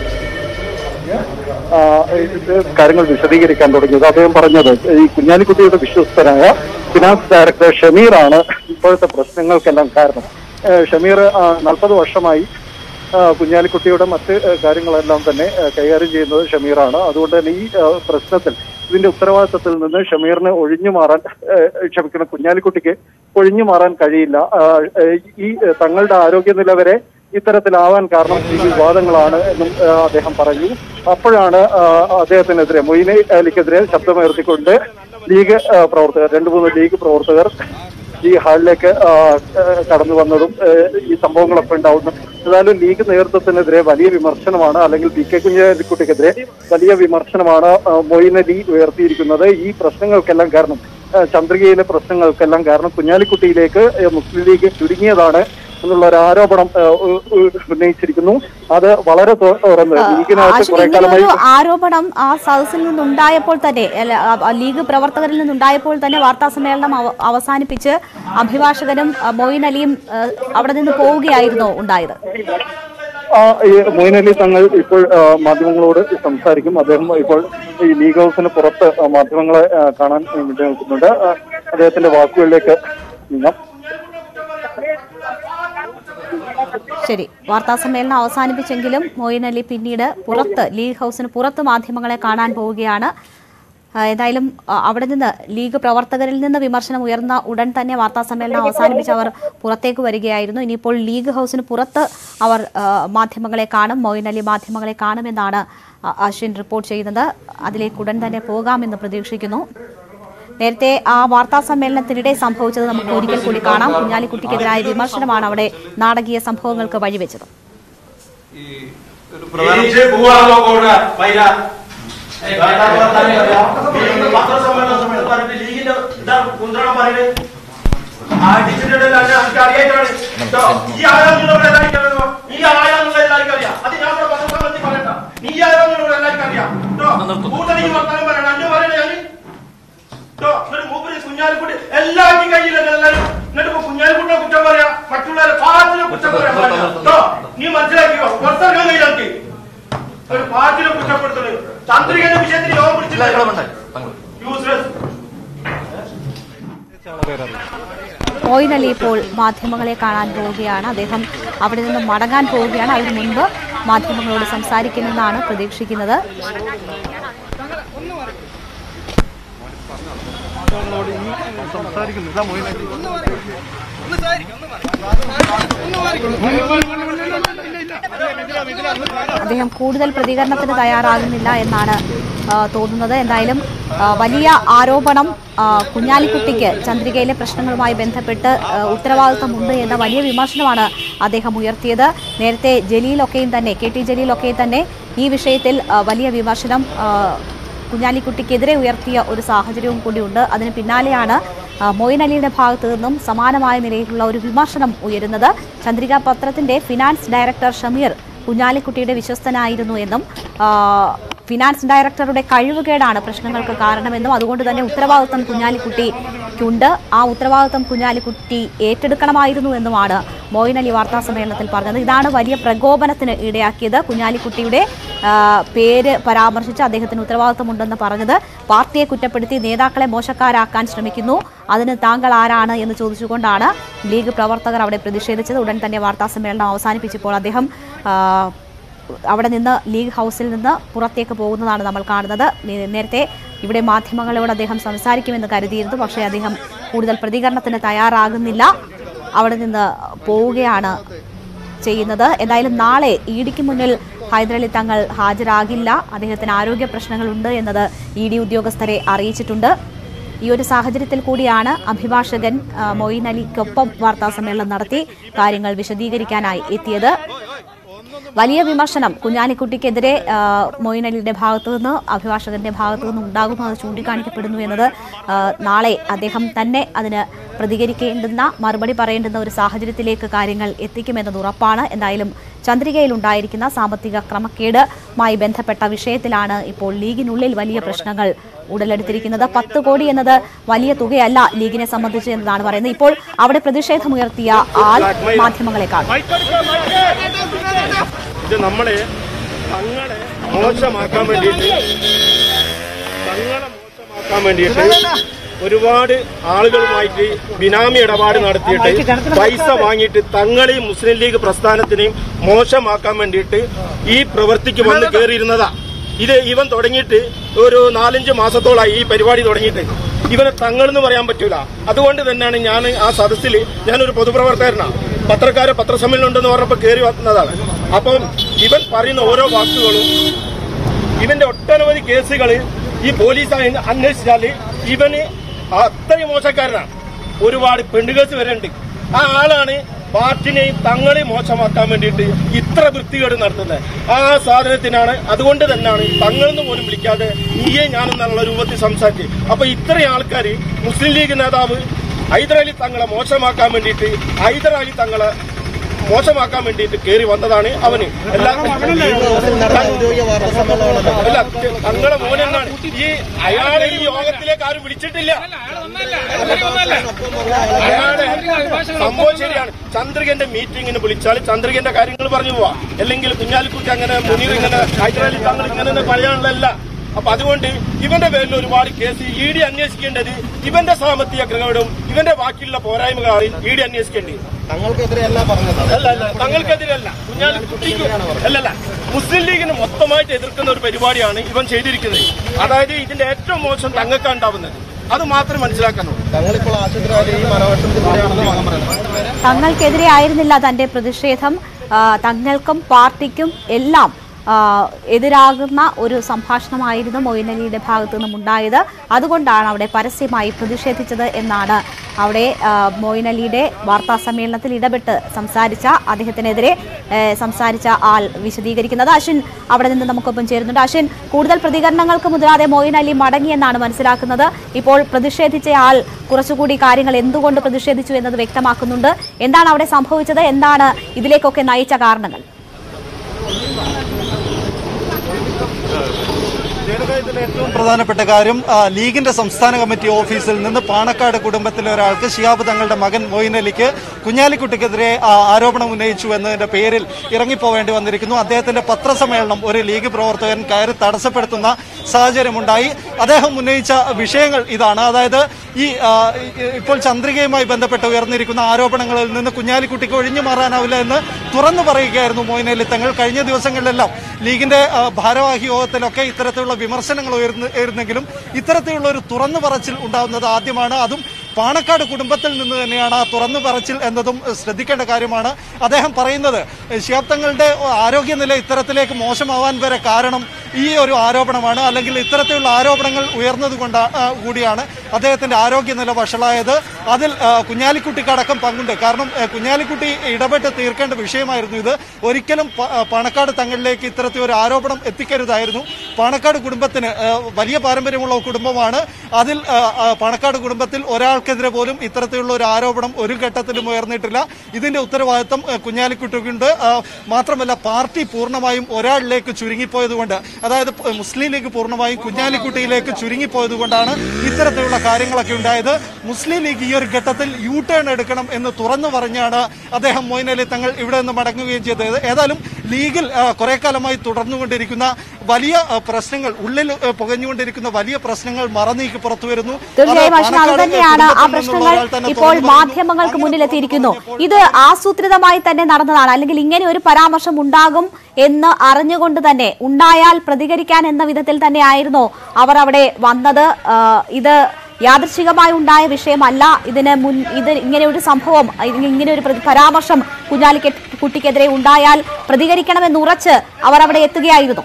ആ, ഇത് കാര്യങ്ങൾ വിശദീകരിക്കാൻ തുടങ്ങിയത് അദ്ദേഹം പറഞ്ഞത് ഈ കുഞ്ഞാലിക്കുട്ടിയുടെ വിശ്വസ്തനായ ഫിനാൻസ് ഡയറക്ടർ ഷമീറാണ് ഇപ്പോഴത്തെ പ്രശ്നങ്ങൾക്കെല്ലാം കാരണം ഏഹ് ഷമീർ നാൽപ്പത് വർഷമായി ആ, കുഞ്ഞാലിക്കുട്ടിയുടെ മറ്റ് ഏഹ് കാര്യങ്ങളെല്ലാം തന്നെ ഏഹ് കൈകാര്യം ചെയ്യുന്നത് ഷമീറാണ് അതുകൊണ്ട് തന്നെ ഈ ഏഹ് പ്രശ്നത്തിൽ ഇതിന്റെ ഉത്തരവാദിത്തത്തിൽ നിന്ന് ഷമീറിന് ഒഴിഞ്ഞു മാറാൻ ഏഹ് ക്ഷമിക്കണം കുഞ്ഞാലിക്കുട്ടിക്ക് ഒഴിഞ്ഞു മാറാൻ കഴിയില്ല ആ, ഏഹ് ഈ ഏഹ് തങ്ങളുടെ ആരോഗ്യനില വരെ ഇത്തരത്തിലാവാൻ കാരണം ഈ വിവാദങ്ങളാണ് എന്നും ആ, അദ്ദേഹം പറഞ്ഞു അപ്പോഴാണ് ആ, അദ്ദേഹത്തിനെതിരെ മൊയ്നെ അലിക്കെതിരെ ശബ്ദമുയർത്തിക്കൊണ്ട് ലീഗ് ആ, പ്രവർത്തകർ രണ്ടു മൂന്ന് ലീഗ് പ്രവർത്തകർ ഈ ഹാളിലേക്ക് ആ, ആ, കടന്നു വന്നതും ആ, ഈ സംഭവങ്ങളൊക്കെ ഉണ്ടാവുന്നു ഏതായാലും ലീഗ് നേതൃത്വത്തിനെതിരെ വലിയ വിമർശനമാണ് അല്ലെങ്കിൽ പി കെ കുഞ്ഞാലിക്കുട്ടിക്കെതിരെ വലിയ വിമർശനമാണ് ആ, മൊയ്ൻ അലി ഉയർത്തിയിരിക്കുന്നത് ഈ പ്രശ്നങ്ങൾക്കെല്ലാം കാരണം ആ, ചന്ദ്രികയിലെ പ്രശ്നങ്ങൾക്കെല്ലാം കാരണം കുഞ്ഞാലിക്കുട്ടിയിലേക്ക് ആ, മുസ്ലിം ലീഗ് ചുരുങ്ങിയതാണ് എന്നുള്ള ഒരു ആരോപണം ആ, ഉ- ഉ- ഉന്നയിച്ചിരിക്കുന്നു അത് വളരെ തു- തുറന്ന് ലീഗിനകത്ത് ആശു കുറെ കാലമായി ഇങ്ങനെയൊരു ആരോപണം ആ സദസ്സിൽ നിന്നുണ്ടായപ്പോൾ തന്നെ അല്ല, ആ, ആ, ലീഗ് പ്രവർത്തകരിൽ നിന്നുണ്ടായപ്പോൾ തന്നെ വാർത്താ സമ്മേളനം അവ- അവസാനിപ്പിച്ച് അഭിഭാഷകനും ആ, മൊയ്ൻ അലിയും ആ, അവിടെ നിന്ന് പോവുകയായിരുന്നോ ഉണ്ടായത് ആ, ഈ മൊയ്ൻ അലി തങ്ങൾ ഇപ്പോൾ ആ, മാധ്യമങ്ങളോട് സംസാരിക്കും അദ്ദേഹം ഇപ്പോൾ ഈ ലീഗ് ഹൗസിന് പുറത്ത് ആ, മാധ്യമങ്ങളെ ആ, കാണാൻ വേണ്ടി നിൽക്കുന്നുണ്ട് ആ, അദ്ദേഹത്തിന്റെ വാക്കുകളിലേക്ക് നീങ്ങാം ശരി വാർത്താ സമ്മേളനം അവസാനിപ്പിച്ചെങ്കിലും മൊയ്ൻ അലി പിന്നീട് പുറത്ത് ലീഗ് ഹൗസിന് പുറത്ത് മാധ്യമങ്ങളെ കാണാൻ പോവുകയാണ് ആ, ഏതായാലും ആ, അവിടെ നിന്ന് ലീഗ് പ്രവർത്തകരിൽ നിന്ന് വിമർശനം ഉയർന്ന ഉടൻ തന്നെ വാർത്താ സമ്മേളനം അവസാനിപ്പിച്ച് അവർ പുറത്തേക്ക് വരികയായിരുന്നു ഇനിയിപ്പോൾ ലീഗ് ഹൗസിന് പുറത്ത് അവർ ആ, മാധ്യമങ്ങളെ കാണും മൊയ്ൻ അലി മാധ്യമങ്ങളെ കാണുമെന്നാണ് ആ, അശ്വിൻ റിപ്പോർട്ട് ചെയ്യുന്നത് അതിലേക്ക് ഉടൻ തന്നെ പോകാമെന്ന് പ്രതീക്ഷിക്കുന്നു നേരത്തെ ആ വാർത്താ സമ്മേളനത്തിനിടെ സംഭവിച്ചത് നമുക്ക് ഒരിക്കൽ കൂടി കാണാം കുഞ്ഞാലിക്കുട്ടിക്കെതിരായ വിമർശനമാണ് അവിടെ നാടകീയ സംഭവങ്ങൾക്ക് വഴിവെച്ചത് എണീറ്റ് പോവാണോ കോട മൈല പത്രസമ്മേളനം പറഞ്ഞിട്ട് ലീഗിന്റെ ഇതാ കുന്ത്രണം പറയുന്നത് അടിച്ചിട്ടുണ്ടല്ലോ അന്നെ നമുക്ക് അറിയായിട്ടാണ് കേട്ടോ ഈ ആരാന്നുള്ള എല്ലാവർക്കും അറിയാമോ ഈ ആരാന്നുള്ള എല്ലാവർക്കും അറിയാം അത് ഞാൻ ഇവിടെ പത്രസമ്മേളനത്തിൽ പറയണ്ട നീ ആരാന്നുള്ള എല്ലാവർക്കും അറിയാം കേട്ടോ കൂട്ടണിക്ക് വർത്തമാനം പറയണം അന്നെ പറയണ ഞാൻ കേട്ടോ എന്നിട്ട് മൂപ്പര് കുഞ്ഞാലിക്കുട്ടി എല്ലാവർക്കും കയ്യിലല്ല എല്ലാവരും എന്നിട്ട് ഇപ്പൊ കുഞ്ഞാലിക്കുട്ടിനെ കുറ്റം പറയാ മറ്റുള്ളവരെ പാർട്ടിനെ കുറ്റം പറയാൻ പാടില്ല കേട്ടോ നീ മനസ്സിലാക്കിയോ പുറത്തിറങ്ങാൻ കഴിയില്ല ഒരു പാർട്ടിനെ കുറ്റപ്പെടുത്തുന്നത് ചന്ദ്രികന്റെ വിഷയത്തിൽ യോഗം പിടിച്ചില്ല യൂസ്ലെസ് മോയിൻ അലി ഇപ്പോൾ മാധ്യമങ്ങളെ കാണാൻ പോവുകയാണ് അദ്ദേഹം അവിടെ നിന്ന് മടങ്ങാൻ പോവുകയാണ് അതിനു മുൻപ് മാധ്യമങ്ങളോട് സംസാരിക്കുമെന്നാണ് പ്രതീക്ഷിക്കുന്നത് അദ്ദേഹം കൂടുതൽ പ്രതികരണത്തിന് തയ്യാറാകുന്നില്ല എന്നാണ് ആ, തോന്നുന്നത് എന്തായാലും ആ, വലിയ ആരോപണം ആ, കുഞ്ഞാലിക്കുട്ടിക്ക് ചന്ദ്രികയിലെ പ്രശ്നങ്ങളുമായി ബന്ധപ്പെട്ട് ആ, ഉത്തരവാദിത്തമുണ്ട് എന്ന വലിയ വിമർശനമാണ് അദ്ദേഹം ഉയർത്തിയത് നേരത്തെ ജലീലൊക്കെയും തന്നെ കെ ടി ജലീലൊക്കെയും തന്നെ ഈ വിഷയത്തിൽ ആ, വലിയ വിമർശനം ആ, കുഞ്ഞാലിക്കുട്ടിക്കെതിരെ ഉയർത്തിയ ഒരു സാഹചര്യവും കൂടിയുണ്ട് അതിന് പിന്നാലെയാണ് ആ, മൊയ്ൻ അലിയുടെ ഭാഗത്തു നിന്നും സമാനമായ നിലയിലുള്ള ഒരു വിമർശനം ഉയരുന്നത് ചന്ദ്രിക പത്രത്തിന്റെ ഫിനാൻസ് ഡയറക്ടർ ഷമീർ കുഞ്ഞാലിക്കുട്ടിയുടെ വിശ്വസ്തനായിരുന്നു എന്നും ആ, ഫിനാൻസ് ഡയറക്ടറുടെ കഴിവുകേടാണ് പ്രശ്നങ്ങൾക്ക് കാരണമെന്നും അതുകൊണ്ട് തന്നെ ഉത്തരവാദിത്വം കുഞ്ഞാലിക്കുട്ടിക്കുണ്ട് ആ ഉത്തരവാദിത്വം കുഞ്ഞാലിക്കുട്ടി ഏറ്റെടുക്കണമായിരുന്നു എന്നുമാണ് മോയിൻ അലി വാർത്താ സമ്മേളനത്തിൽ പറഞ്ഞത് ഇതാണ് വലിയ പ്രകോപനത്തിന് ഇടയാക്കിയത് കുഞ്ഞാലിക്കുട്ടിയുടെ ആ, പേര് പരാമർശിച്ച് അദ്ദേഹത്തിന് ഉത്തരവാദിത്വമുണ്ടെന്ന് പറഞ്ഞത് പാർട്ടിയെ കുറ്റപ്പെടുത്തി നേതാക്കളെ മോശക്കാരാക്കാൻ ശ്രമിക്കുന്നു അതിന് താങ്കൾ ആരാണ് എന്ന് ചോദിച്ചുകൊണ്ടാണ് ലീഗ് പ്രവർത്തകർ അവിടെ പ്രതിഷേധിച്ചത് ഉടൻ തന്നെ വാർത്താ സമ്മേളനം അവസാനിപ്പിച്ചപ്പോൾ അദ്ദേഹം ആ, അവിടെ നിന്ന് ലീഗ് ഹൗസിൽ നിന്ന് പുറത്തേക്ക് പോകുന്നതാണ് നമ്മൾ കാണുന്നത് നേ- നേരത്തെ ഇവിടെ മാധ്യമങ്ങളോട് അദ്ദേഹം സംസാരിക്കുമെന്ന് കരുതിയിരുന്നു പക്ഷേ അദ്ദേഹം കൂടുതൽ പ്രതികരണത്തിന് തയ്യാറാകുന്നില്ല അവിടെ നിന്ന് പോവുകയാണ് ചെയ്യുന്നത് എന്തായാലും നാളെ ഇ ഡിക്ക് മുന്നിൽ ഹൈദരലി തങ്ങൾ ഹാജരാകില്ല അദ്ദേഹത്തിന് ആരോഗ്യ പ്രശ്നങ്ങളുണ്ട് എന്നത് ഇ ഡി ഉദ്യോഗസ്ഥരെ അറിയിച്ചിട്ടുണ്ട് ഈ ഒരു സാഹചര്യത്തിൽ കൂടിയാണ് അഭിഭാഷകൻ ആ, മൊയ്ൻ അലിക്കൊപ്പം വാർത്താ സമ്മേളനം നടത്തി കാര്യങ്ങൾ വിശദീകരിക്കാനായി എത്തിയത് വലിയ വിമർശനം കുഞ്ഞാലിക്കുട്ടിക്കെതിരെ ആ, മൊയ്ൻ അലിയുടെ ഭാഗത്തു നിന്ന് അഭിഭാഷകന്റെ ഭാഗത്തു നിന്ന് ഉണ്ടാകുമെന്ന് ചൂണ്ടിക്കാണിക്കപ്പെടുന്നു എന്നത് ആ, നാളെ അദ്ദേഹം തന്നെ അതിന് പ്രതികരിക്കേണ്ടുന്ന മറുപടി പറയേണ്ടുന്ന ഒരു സാഹചര്യത്തിലേക്ക് കാര്യങ്ങൾ എത്തിക്കുമെന്നത് ഉറപ്പാണ് എന്തായാലും ചന്ദ്രികയിൽ ഉണ്ടായിരിക്കുന്ന സാമ്പത്തിക ക്രമക്കേടുമായി ബന്ധപ്പെട്ട വിഷയത്തിലാണ് ഇപ്പോൾ ലീഗിനുള്ളിൽ വലിയ പ്രശ്നങ്ങൾ ഉടലെടുത്തിരിക്കുന്നത് പത്ത് കോടി എന്നത് വലിയ തുകയല്ല ലീഗിനെ സംബന്ധിച്ച് എന്നതാണ് പറയുന്നത് ഇപ്പോൾ അവിടെ പ്രതിഷേധമുയർത്തിയ ആൾ മാധ്യമങ്ങളെ കാണും ഇത് നമ്മളെ തങ്ങളെ മോശമാക്കാൻ വേണ്ടിയിട്ട് തങ്ങളെ മോശമാക്കാൻ വേണ്ടിയിട്ട് ഒരുപാട് ആളുകളുമായിട്ട് ബിനാമി ഇടപാട് നടത്തിയിട്ട് പൈസ വാങ്ങിയിട്ട് തങ്ങളെയും മുസ്ലിം ലീഗ് പ്രസ്ഥാനത്തിനെയും മോശമാക്കാൻ വേണ്ടിയിട്ട് ഈ പ്രവൃത്തിക്ക് വന്ന് കയറിയിരുന്നതാ ഇത് ഇവൻ തുടങ്ങിയിട്ട് ഒരു നാലഞ്ച് മാസത്തോളായി ഈ പരിപാടി തുടങ്ങിയിട്ട് ഇവനെ തങ്ങളെന്ന് പറയാൻ പറ്റൂല അതുകൊണ്ട് തന്നെയാണ് ഞാൻ ആ സദസ്സിൽ ഞാനൊരു പൊതുപ്രവർത്തകനാണ് പത്രക്കാരെ പത്രസമ്മേളനം ഉണ്ടെന്ന് പറഞ്ഞപ്പോൾ കയറി വന്നതാണ് അപ്പം ഇവൻ പറയുന്ന ഓരോ വാക്കുകളും ഇവന്റെ ഒട്ടനവധി കേസുകൾ ഈ പോലീസ് അന്വേ- അന്വേഷിച്ചാല് ഇവന് അത്രയും മോശക്കാരനാണ് ഒരുപാട് പെണ്ണുകേസ് വരെ ഉണ്ട് ആ ആളാണ് പാർട്ടിനെയും തങ്ങളെയും മോശമാക്കാൻ വേണ്ടിയിട്ട് ഇത്ര വൃത്തികേട് നടത്തുന്നത് ആ സാധനത്തിനാണ് അതുകൊണ്ട് തന്നെയാണ് തങ്ങളെന്ന് പോലും വിളിക്കാതെ നീയെ ഞാനെന്നുള്ള രൂപത്തിൽ സംസാരിച്ച് അപ്പൊ ഇത്രയും ആൾക്കാർ മുസ്ലിം ലീഗ് നേതാവ് ഹൈദരാലി തങ്ങളെ മോശമാക്കാൻ വേണ്ടിയിട്ട് ഹൈദരാലി തങ്ങളെ മോശമാക്കാൻ വേണ്ടിയിട്ട് കയറി വന്നതാണ് അവന് എല്ലാ അല്ല തങ്ങളെ മോനെന്നാണ് ഈ അയാളെ ഈ യോഗത്തിലേക്ക് ആരും വിളിച്ചിട്ടില്ല അയാളെ സംഭവം ശരിയാണ് ചന്ദ്രികന്റെ മീറ്റിംഗിന് വിളിച്ചാൽ ചന്ദ്രികന്റെ കാര്യങ്ങൾ പറഞ്ഞു പോവാ അല്ലെങ്കിൽ കുഞ്ഞാലിക്കുട്ടി അങ്ങനെ മുനീർ ഇങ്ങനെ ഹൈദരാലി തങ്ങൾ ഇങ്ങനെ പറയാനുള്ളതല്ല അപ്പൊ അതുകൊണ്ട് ഇവന്റെ പേരിൽ ഒരുപാട് കേസ് ഇ ഡി അന്വേഷിക്കേണ്ടത് ഇവന്റെ സാമ്പത്തിക ക്രമവും ഇവന്റെ ബാക്കിയുള്ള പോരായ്മകളാണ് ഇ ഡി അന്വേഷിക്കേണ്ടത് തങ്ങൾക്കെതിരെയല്ല പറഞ്ഞത് അല്ല അല്ല തങ്ങൾക്കെതിരല്ല കുഞ്ഞാലിക്കുട്ടിക്ക് അല്ലല്ല മുസ്ലിം ലീഗിന് മൊത്തമായിട്ട് എതിർക്കുന്ന ഒരു പരിപാടിയാണ് ഇവൻ ചെയ്തിരിക്കുന്നത് അതായത് ഇതിന്റെ ഏറ്റവും മോശം തങ്ങൾക്കാണ് ഉണ്ടാവുന്നത് അത് മാത്രം മനസ്സിലാക്കണം തങ്ങളിപ്പോൾ ആശുപത്രി ഈ മനോവിഷമത്തിലൂടെയാണെന്ന് മകൻ പറയുന്നത് തങ്ങൾക്കെതിരെ ആയിരുന്നില്ല തന്റെ പ്രതിഷേധം ആ, തങ്ങൾക്കും പാർട്ടിക്കും എല്ലാം ആ, എതിരാകുന്ന ഒരു സംഭാഷണമായിരുന്നു മൊയ്ൻ അലിയുടെ ഭാഗത്തു നിന്നും ഉണ്ടായത് അതുകൊണ്ടാണ് അവിടെ പരസ്യമായി പ്രതിഷേധിച്ചത് എന്നാണ് അവിടെ ആ, മൊയ്ൻ അലിയുടെ വാർത്താ സമ്മേളനത്തിൽ ഇടപെട്ട് സംസാരിച്ച അദ്ദേഹത്തിനെതിരെ ഏ, സംസാരിച്ച ആൾ വിശദീകരിക്കുന്നത് അശ്വിൻ അവിടെ നിന്ന് നമുക്കൊപ്പം ചേരുന്നുണ്ട് അശ്വിൻ കൂടുതൽ പ്രതികരണങ്ങൾക്ക് മുതിരാതെ മൊയ്ൻ അലി മടങ്ങിയെന്നാണ് മനസ്സിലാക്കുന്നത് ഇപ്പോൾ പ്രതിഷേധിച്ച ആൾ കുറച്ചുകൂടി കാര്യങ്ങൾ എന്തുകൊണ്ട് പ്രതിഷേധിച്ചു എന്നത് വ്യക്തമാക്കുന്നുണ്ട് എന്താണ് അവിടെ സംഭവിച്ചത് എന്താണ് ഇതിലേക്കൊക്കെ നയിച്ച കാരണങ്ങൾ ഇതിലെ ഏറ്റവും പ്രധാനപ്പെട്ട കാര്യം ആ, ലീഗിന്റെ സംസ്ഥാന കമ്മിറ്റി ഓഫീസിൽ നിന്ന് പാണക്കാട് കുടുംബത്തിലെ ഒരാൾക്ക് ഷിയാബ് തങ്ങളുടെ മകൻ മൊയ്ൻ അലിക്ക് കുഞ്ഞാലിക്കുട്ടിക്കെതിരെ ആ, ആരോപണം ഉന്നയിച്ചു എന്നതിന്റെ പേരിൽ ഇറങ്ങിപ്പോവേണ്ടി വന്നിരിക്കുന്നു അദ്ദേഹത്തിന്റെ പത്രസമ്മേളനം ഒരു ലീഗ് പ്രവർത്തകൻ കയറി തടസ്സപ്പെടുത്തുന്ന സാഹചര്യമുണ്ടായി അദ്ദേഹം ഉന്നയിച്ച വിഷയങ്ങൾ ഇതാണ് അതായത് ഈ ആ, ഈ- ഇപ്പോൾ ചന്ദ്രികയുമായി ബന്ധപ്പെട്ട് ഉയർന്നിരിക്കുന്ന ആരോപണങ്ങളിൽ നിന്ന് കുഞ്ഞാലിക്കുട്ടിക്ക് ഒഴിഞ്ഞു മാറാനാവില്ല എന്ന് തുറന്നു പറയുകയായിരുന്നു മൊയ്ൻ അലി തങ്ങൾ കഴിഞ്ഞ ദിവസങ്ങളിലെല്ലാം ലീഗിന്റെ ആ, ഭാരവാഹി യോഗത്തിലൊക്കെ ഇത്തരത്തിലുള്ള വിമർശനങ്ങൾ ഉയർന്നു ഉയർന്നെങ്കിലും ഇത്തരത്തിലുള്ള ഒരു തുറന്നു പറച്ചിൽ ഉണ്ടാവുന്നത് ആദ്യമാണ് അതും പാണക്കാട് കുടുംബത്തിൽ നിന്ന് തന്നെയാണ് ആ തുറന്നു പറച്ചിൽ എന്നതും ഏഹ്, ശ്രദ്ധിക്കേണ്ട കാര്യമാണ് അദ്ദേഹം പറയുന്നത് ഏഹ്, ശിഹാബ് തങ്ങളുടെ ആരോഗ്യനില ഇത്തരത്തിലേക്ക് മോശമാവാൻ വരെ കാരണം ഈ ഒരു ആരോപണമാണ് അല്ലെങ്കിൽ ഇത്തരത്തിലുള്ള ആരോപണങ്ങൾ ഉയർന്നത് കൊണ്ട് കൂടിയാണ് അദ്ദേഹത്തിന്റെ ആരോഗ്യനില വഷളായത് അതിൽ ആ, കുഞ്ഞാലിക്കുട്ടിക്കടക്കം പങ്കുണ്ട് കാരണം ഏഹ്, കുഞ്ഞാലിക്കുട്ടി ഇടപെട്ട് തീർക്കേണ്ട വിഷയമായിരുന്നു ഇത് ഒരിക്കലും പ- ആ, പാണക്കാട് തങ്ങളിലേക്ക് ഇത്തരത്തിൽ ഒരു ആരോപണം എത്തിക്കരുതായിരുന്നു പാണക്കാട് കുടുംബത്തിന് ആ, വലിയ പാരമ്പര്യമുള്ള കുടുംബമാണ് അതിൽ ആ, ആ, പാണക്കാട് കുടുംബത്തിൽ ഒരാൾക്കെതിരെ പോലും ഇത്തരത്തിലുള്ള ഒരു ആരോപണം ഒരു ഘട്ടത്തിലും ഉയർന്നിട്ടില്ല ഇതിന്റെ ഉത്തരവാദിത്തം ആ, കുഞ്ഞാലിക്കുട്ടിക്കുണ്ട് ആ, മാത്രമല്ല പാർട്ടി പൂർണ്ണമായും ഒരാളിലേക്ക് ചുരുങ്ങിപ്പോയതുകൊണ്ട് അതായത് പ- മുസ്ലിം ലീഗ് പൂർണ്ണമായും കുഞ്ഞാലിക്കുട്ടിയിലേക്ക് ചുരുങ്ങിപ്പോയതുകൊണ്ടാണ് ഇത്തരത്തിലുള്ള കാര്യങ്ങളൊക്കെ ഉണ്ടായത് മുസ്ലിം ലീഗ് ഈ ഒരു ഘട്ടത്തിൽ യു ടേൺ എടുക്കണം എന്ന് തുറന്നു പറഞ്ഞാണ് അദ്ദേഹം മൊയ്ൻ അലി തങ്ങൾ ഇവിടെ നിന്ന് മടങ്ങുകയും ചെയ്തത് ഏതായാലും ലീഗിൽ ആ, കുറെ കാലമായി തുടർന്നുകൊണ്ടിരിക്കുന്ന വലിയ ആ, പ്രശ്നങ്ങൾ ഉള്ളിൽ ആ, പുകഞ്ഞുകൊണ്ടിരിക്കുന്ന വലിയ പ്രശ്നങ്ങൾ മറനീക്കി പുറത്തു വരുന്നു തീർച്ചയായും അത് അശ്വിൻ അത് പാണക്കാട് തന്നെയാണ് ആ കുടുംബത്തിൽ പ്രശ്നങ്ങൾ നിന്നുള്ള ഒരാൾ തന്നെ ഇപ്പോൾ തുറന്നു പറഞ്ഞു. മാധ്യമങ്ങൾക്ക് മുന്നിലെത്തിയിരിക്കുന്നു ഇത് ആസൂത്രിതമായി തന്നെ നടന്നതാണ് അല്ലെങ്കിൽ ഇങ്ങനെ ഒരു പരാമർശം ഉണ്ടാകും എന്ന് അറിഞ്ഞുകൊണ്ട് തന്നെ ഉണ്ടായാൽ പ്രതികരിക്കാൻ എന്ന വിധത്തിൽ തന്നെ ആയിരുന്നോ അവർ അവിടെ വന്നത് ആ, ഇത് യാദൃശികമായി ഉണ്ടായ വിഷയമല്ല ഇതിന് മുൻ ഇത് ഇങ്ങനെ ഒരു സംഭവം ഇ- ഇങ്ങനെ ഒരു പ്രതി- പരാമർശം കുഞ്ഞാലിക്ക് കുട്ടിക്കെതിരെ ഉണ്ടായാൽ പ്രതികരിക്കണമെന്ന് ഉറച്ച് അവർ അവിടെ എത്തുകയായിരുന്നു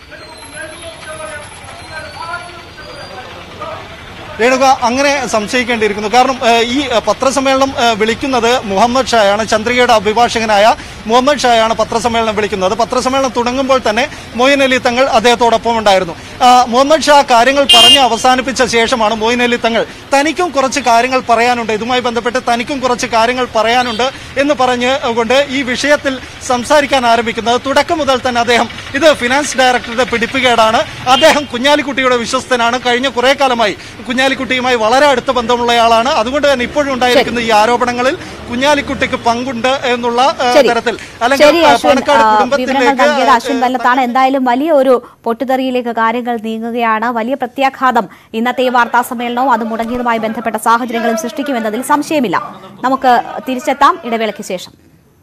രേണുക അങ്ങനെ സംശയിക്കേണ്ടിയിരിക്കുന്നു കാരണം ഏഹ്, ഈ ഏഹ്, പത്രസമ്മേളനം ഏഹ്, വിളിക്കുന്നത് മുഹമ്മദ് ഷായാണ് ചന്ദ്രികയുടെ അഭിഭാഷകനായ മുഹമ്മദ് ഷായാണ് പത്രസമ്മേളനം വിളിക്കുന്നത് പത്രസമ്മേളനം തുടങ്ങുമ്പോൾ തന്നെ മൊയ്ൻ അലി തങ്ങൾ അദ്ദേഹത്തോടൊപ്പം ഉണ്ടായിരുന്നു ആ, മുഹമ്മദ് ഷാ കാര്യങ്ങൾ പറഞ്ഞ് അവസാനിപ്പിച്ച ശേഷമാണ് മൊയ്ൻ അലി തങ്ങൾ തനിക്കും കുറച്ച് കാര്യങ്ങൾ പറയാനുണ്ട് ഇതുമായി ബന്ധപ്പെട്ട് തനിക്കും കുറച്ച് കാര്യങ്ങൾ പറയാനുണ്ട് എന്ന് പറഞ്ഞ് കൊണ്ട് ഈ വിഷയത്തിൽ സംസാരിക്കാൻ ആരംഭിക്കുന്നത് തുടക്കം മുതൽ തന്നെ അദ്ദേഹം ഇത് ഫിനാൻസ് ഡയറക്ടറുടെ പിടിപ്പുകേടാണ് അദ്ദേഹം കുഞ്ഞാലിക്കുട്ടിയുടെ വിശ്വസ്തനാണ് കഴിഞ്ഞ കുറെ കാലമായി കുഞ്ഞാലിക്കുട്ടിയുമായി വളരെ അടുത്ത ബന്ധമുള്ളയാളാണ് അതുകൊണ്ട് തന്നെ ഇപ്പോഴും ഉണ്ടായിരിക്കുന്ന ഈ ആരോപണങ്ങളിൽ കുഞ്ഞാലിക്കുട്ടിക്ക് പങ്കുണ്ട് എന്നുള്ള ഏഹ്, ശരി. തരത്തിൽ ശരി ആ, അശ്വിൻ പാണക്കാട് ആ, വിവരങ്ങൾ കുടുംബത്തിലേക്ക് നൽകിയത് അശ്വിൻ വല്ലത്താണ് എന്തായാലും വലിയ ഒരു പൊട്ടിത്തെറിയിലേക്ക് കാര്യങ്ങൾ നടപടികൾ നീങ്ങുകയാണ് വലിയ പ്രത്യാഘാതം ഇന്നത്തെ ഈ വാർത്താ സമ്മേളനവും അത് മുടങ്ങിയതുമായി ബന്ധപ്പെട്ട സാഹചര്യങ്ങളും സൃഷ്ടിക്കുമെന്നതിൽ സംശയമില്ല നമുക്ക് തിരിച്ചെത്താം ഇടവേളയ്ക്ക് ശേഷം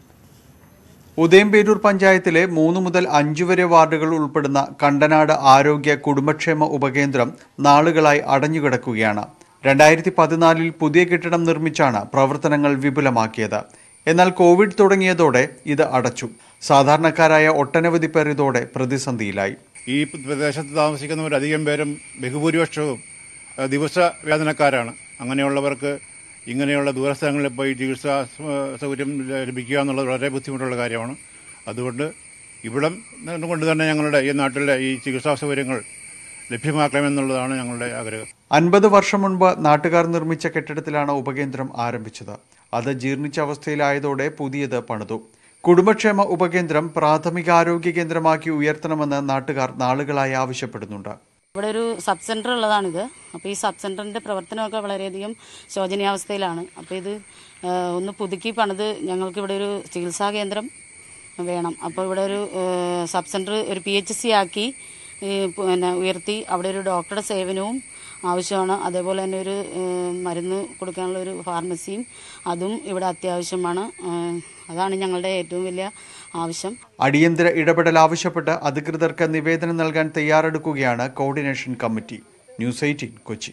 ഉദയംപേരൂർ പഞ്ചായത്തിലെ മൂന്ന് മുതൽ അഞ്ചു വരെ വാർഡുകൾ ഉൾപ്പെടുന്ന കണ്ടനാട് ആരോഗ്യ കുടുംബക്ഷേമ ഉപകേന്ദ്രം നാളുകളായി അടഞ്ഞുകിടക്കുകയാണ് രണ്ടായിരത്തി പതിനാലിൽ പുതിയ കെട്ടിടം നിർമ്മിച്ചാണ് പ്രവർത്തനങ്ങൾ വിപുലമാക്കിയത് എന്നാൽ കോവിഡ് തുടങ്ങിയതോടെ ഇത് അടച്ചു സാധാരണക്കാരായ ഒട്ടനവധി പേർ ഇതോടെ പ്രതിസന്ധിയിലായി ഈ പ്രദേശത്ത് താമസിക്കുന്നവരധികം പേരും ബഹുഭൂരിപക്ഷവും അഹ്, ദിവസ വേതനക്കാരാണ് അങ്ങനെയുള്ളവർക്ക് ഇങ്ങനെയുള്ള ദൂരസ്ഥലങ്ങളിൽ പോയി ചികിത്സാ സ- സൗകര്യം ലഭിക്കുക എന്നുള്ളത് വളരെ ബുദ്ധിമുട്ടുള്ള കാര്യമാണ് അതുകൊണ്ട് ഇവിടം കൊണ്ട് തന്നെ ഞങ്ങളുടെ ഈ നാട്ടിലെ ഈ ചികിത്സാ സൗകര്യങ്ങൾ ലഭ്യമാക്കണമെന്നുള്ളതാണ് ഞങ്ങളുടെ ആഗ്രഹം അൻപത് വർഷം മുൻപ് നാട്ടുകാർ നിർമ്മിച്ച കെട്ടിടത്തിലാണ് ഉപകേന്ദ്രം ആരംഭിച്ചത് അത് ജീർണിച്ച അവസ്ഥയിലായതോടെ പുതിയത് പണിതു കുടുംബക്ഷേമ ഉപകേന്ദ്രം പ്രാഥമികാരോഗ്യ കേന്ദ്രമാക്കി ഉയർത്തണമെന്ന് നാട്ടുകാർ നാളുകളായി ആവശ്യപ്പെടുന്നുണ്ട് ഇവിടെ ഒരു സബ് സെൻറ്റർ ഉള്ളതാണിത് അപ്പോൾ ഈ സബ് സെൻറ്ററിൻ്റെ പ്രവർത്തനമൊക്കെ വളരെയധികം ശോചനീയാവസ്ഥയിലാണ് അപ്പോൾ ഇത് ആ, ഒന്ന് പുതുക്കി പണിത് ഞങ്ങൾക്ക് ഇവിടെ ഒരു ചികിത്സാ കേന്ദ്രം വേണം അപ്പോൾ ഇവിടെ ഒരു ആ, sub centre P H C സി ആക്കി ഈ, പിന്നെ ഉയർത്തി അവിടെ ഒരു ഡോക്ടറുടെ സേവനവും ആവശ്യമാണ് അതേപോലെ തന്നെ ഒരു ആ, മരുന്ന് കൊടുക്കാനുള്ള ഒരു ഫാർമസിയും അതും ഇവിടെ അത്യാവശ്യമാണ് ആ, അതാണ് ഞങ്ങളുടെ ഏറ്റവും വലിയ ആവശ്യം അടിയന്തര ഇടപെടൽ ആവശ്യപ്പെട്ട് അധികൃതർക്ക് നിവേദനം നൽകാൻ തയ്യാറെടുക്കുകയാണ് coordination committee news eighteen Kochi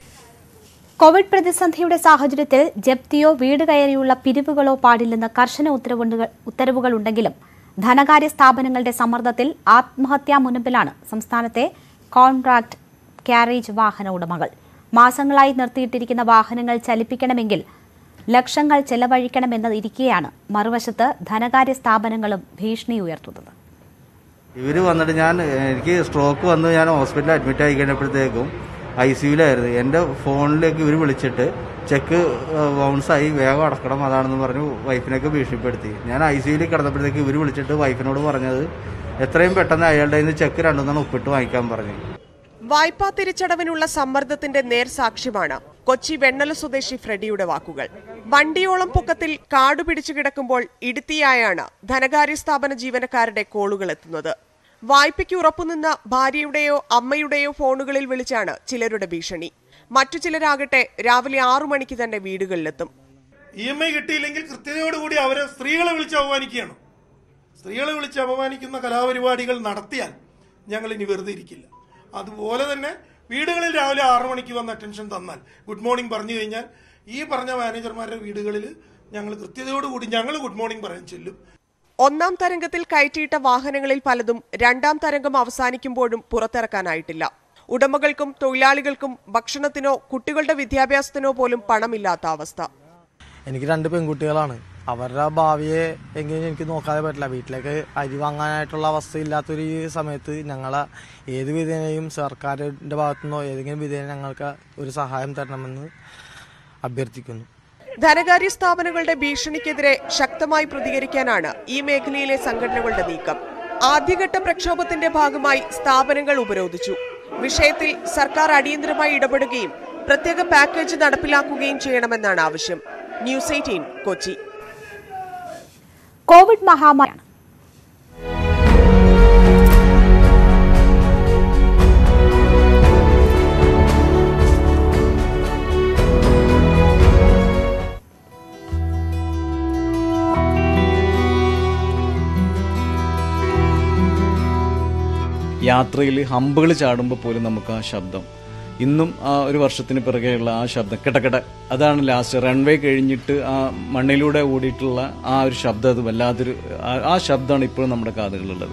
covid പ്രതിസന്ധിയുടെ സാഹചര്യത്തിൽ ജപ്തിയോ വീട് കയറിയുള്ള പിരിവുകളോ പാടില്ലെന്ന് കർശന ഉത്തരവുകൾ ഉത്തരവുകളുണ്ടെങ്കിലും ധനകാര്യ സ്ഥാപനങ്ങളുടെ സമ്മർദ്ദത്തിൽ ആത്മഹത്യാ മുനമ്പിലാണ് സംസ്ഥാനത്തെ കോൺട്രാക്ട് ക്യാരേജ് വാഹന ഉടമകൾ മാസങ്ങളായി നിർത്തിയിട്ടിരിക്കുന്ന വാഹനങ്ങൾ ചലിപ്പിക്കണമെങ്കിൽ ലക്ഷങ്ങൾ ചെലവഴിക്കണമെന്നതിരിക്കെയാണ് മറുവശത്ത് ധനകാര്യ സ്ഥാപനങ്ങളും ഭീഷണി ഉയർത്തുന്നത് ഇവർ വന്നിട്ട് ഞാൻ എനിക്ക് സ്ട്രോക്ക് വന്ന് ഞാൻ ഹോസ്പിറ്റലിൽ അഡ്മിറ്റ് ആയി കഴിഞ്ഞപ്പോഴത്തേക്കും ഐ സിയുലായിരുന്നു എൻ്റെ ഫോണിലേക്ക് ഇവർ വിളിച്ചിട്ട് ചെക്ക് ബൗൺസായി വേഗം അടക്കണം അതാണെന്ന് പറഞ്ഞു വൈഫിനൊക്കെ ഭീഷണിപ്പെടുത്തി ഞാൻ ഐ സിയുയിൽ കിടന്നപ്പോഴത്തേക്ക് ഇവർ വിളിച്ചിട്ട് വൈഫിനോട് പറഞ്ഞത് എത്രയും പെട്ടെന്ന് അയാളുടെ കയ്യിൽ നിന്ന് ചെക്ക് രണ്ടുമൂന്ന് ഒപ്പിട്ട് വാങ്ങിക്കാൻ പറഞ്ഞു വായ്പാ തിരിച്ചടവിനുള്ള സമ്മർദ്ദത്തിന്റെ നേർസാക്ഷ്യമാണ് കൊച്ചി വെണ്ണല സ്വദേശി ഫ്രെഡിയുടെ വാക്കുകൾ വണ്ടിയോളം പൊക്കത്തിൽ കാടു പിടിച്ചു കിടക്കുമ്പോൾ ഇടുത്തിയായാണ് ധനകാര്യ സ്ഥാപന ജീവനക്കാരുടെ കോളുകൾ എത്തുന്നത് വായ്പയ്ക്ക് ഉറപ്പുനിന്ന ഭാര്യയുടെയോ അമ്മയുടെയോ ഫോണുകളിൽ വിളിച്ചാണ് ചിലരുടെ ഭീഷണി മറ്റു ചിലരാകട്ടെ രാവിലെ ആറു മണിക്ക് തന്നെ വീടുകളിലെത്തും ഇ എം ഐ കിട്ടിയില്ലെങ്കിൽ കൃത്യതയോടുകൂടി അവരെ സ്ത്രീകളെ വിളിച്ച് അപമാനിക്കുകയാണ് സ്ത്രീകളെ വിളിച്ച് അപമാനിക്കുന്ന കലാപരിപാടികൾ നടത്തിയാൽ ഞങ്ങൾ ഇനി വെറുതെ ഇരിക്കില്ല അതുപോലെ തന്നെ വീടുകളിൽ രാവിലെ ആറു മണിക്ക് വന്ന് അറ്റൻഷൻ തന്നാൽ ഗുഡ് മോർണിംഗ് പറഞ്ഞു കഴിഞ്ഞാൽ ഈ പറഞ്ഞ മാനേജർമാരുടെ വീടുകളിൽ ഞങ്ങൾ കൃത്യതയോടുകൂടി ഞങ്ങൾ ഗുഡ് മോർണിംഗ് പറയാൻ ചെല്ലും ഒന്നാം തരംഗത്തിൽ കയറ്റിയിട്ട വാഹനങ്ങളിൽ പലതും രണ്ടാം തരംഗം അവസാനിക്കുമ്പോഴും പുറത്തിറക്കാനായിട്ടില്ല ഉടമകൾക്കും തൊഴിലാളികൾക്കും ഭക്ഷണത്തിനോ കുട്ടികളുടെ വിദ്യാഭ്യാസത്തിനോ പോലും പണമില്ലാത്ത അവസ്ഥ എനിക്ക് രണ്ട് പെൺകുട്ടികളാണ് അവരുടെ ഭാവിയെ എങ്കിലും എനിക്ക് നോക്കാതെ പറ്റില്ല വീട്ടിലേക്ക് അരി വാങ്ങാനായിട്ടുള്ള അവസ്ഥ ഇല്ലാത്തൊരു ഈ സമയത്ത് ഞങ്ങളെ ഏത് വിധേനയും സർക്കാരിൻ്റെ ഭാഗത്തുനിന്നോ ഏതെങ്കിലും വിധേന ഞങ്ങൾക്ക് ഒരു സഹായം തരണമെന്ന് അഭ്യർത്ഥിക്കുന്നു ധനകാര്യ സ്ഥാപനങ്ങളുടെ ഭീഷണിക്കെതിരെ ശക്തമായി പ്രതികരിക്കാനാണ് ഈ മേഖലയിലെ സംഘടനകളുടെ നീക്കം ആദ്യഘട്ട പ്രക്ഷോഭത്തിന്റെ ഭാഗമായി സ്ഥാപനങ്ങൾ ഉപരോധിച്ചു വിഷയത്തിൽ സർക്കാർ അടിയന്തരമായി ഇടപെടുകയും പ്രത്യേക പാക്കേജ് നടപ്പിലാക്കുകയും ചെയ്യണമെന്നാണ് ആവശ്യം ന്യൂസ് എയ്റ്റീൻ കൊച്ചി കോവിഡ് മഹാമാരിയാണ് യാത്രയിൽ ഹമ്പുകൾ ചാടുമ്പോൾ പോലും നമുക്ക് ആ ശബ്ദം ഇന്നും ആ ഒരു വർഷത്തിന് പിറകെയുള്ള ആ ശബ്ദം കിടക്കിട അതാണ് ലാസ്റ്റ് റൺവേ കഴിഞ്ഞിട്ട് ആ മണ്ണിലൂടെ ഓടിയിട്ടുള്ള ആ ഒരു ശബ്ദം അത് വല്ലാത്തൊരു ആ- ആ ശബ്ദമാണ് ഇപ്പോഴും നമ്മുടെ കാതുകളിലുള്ളത്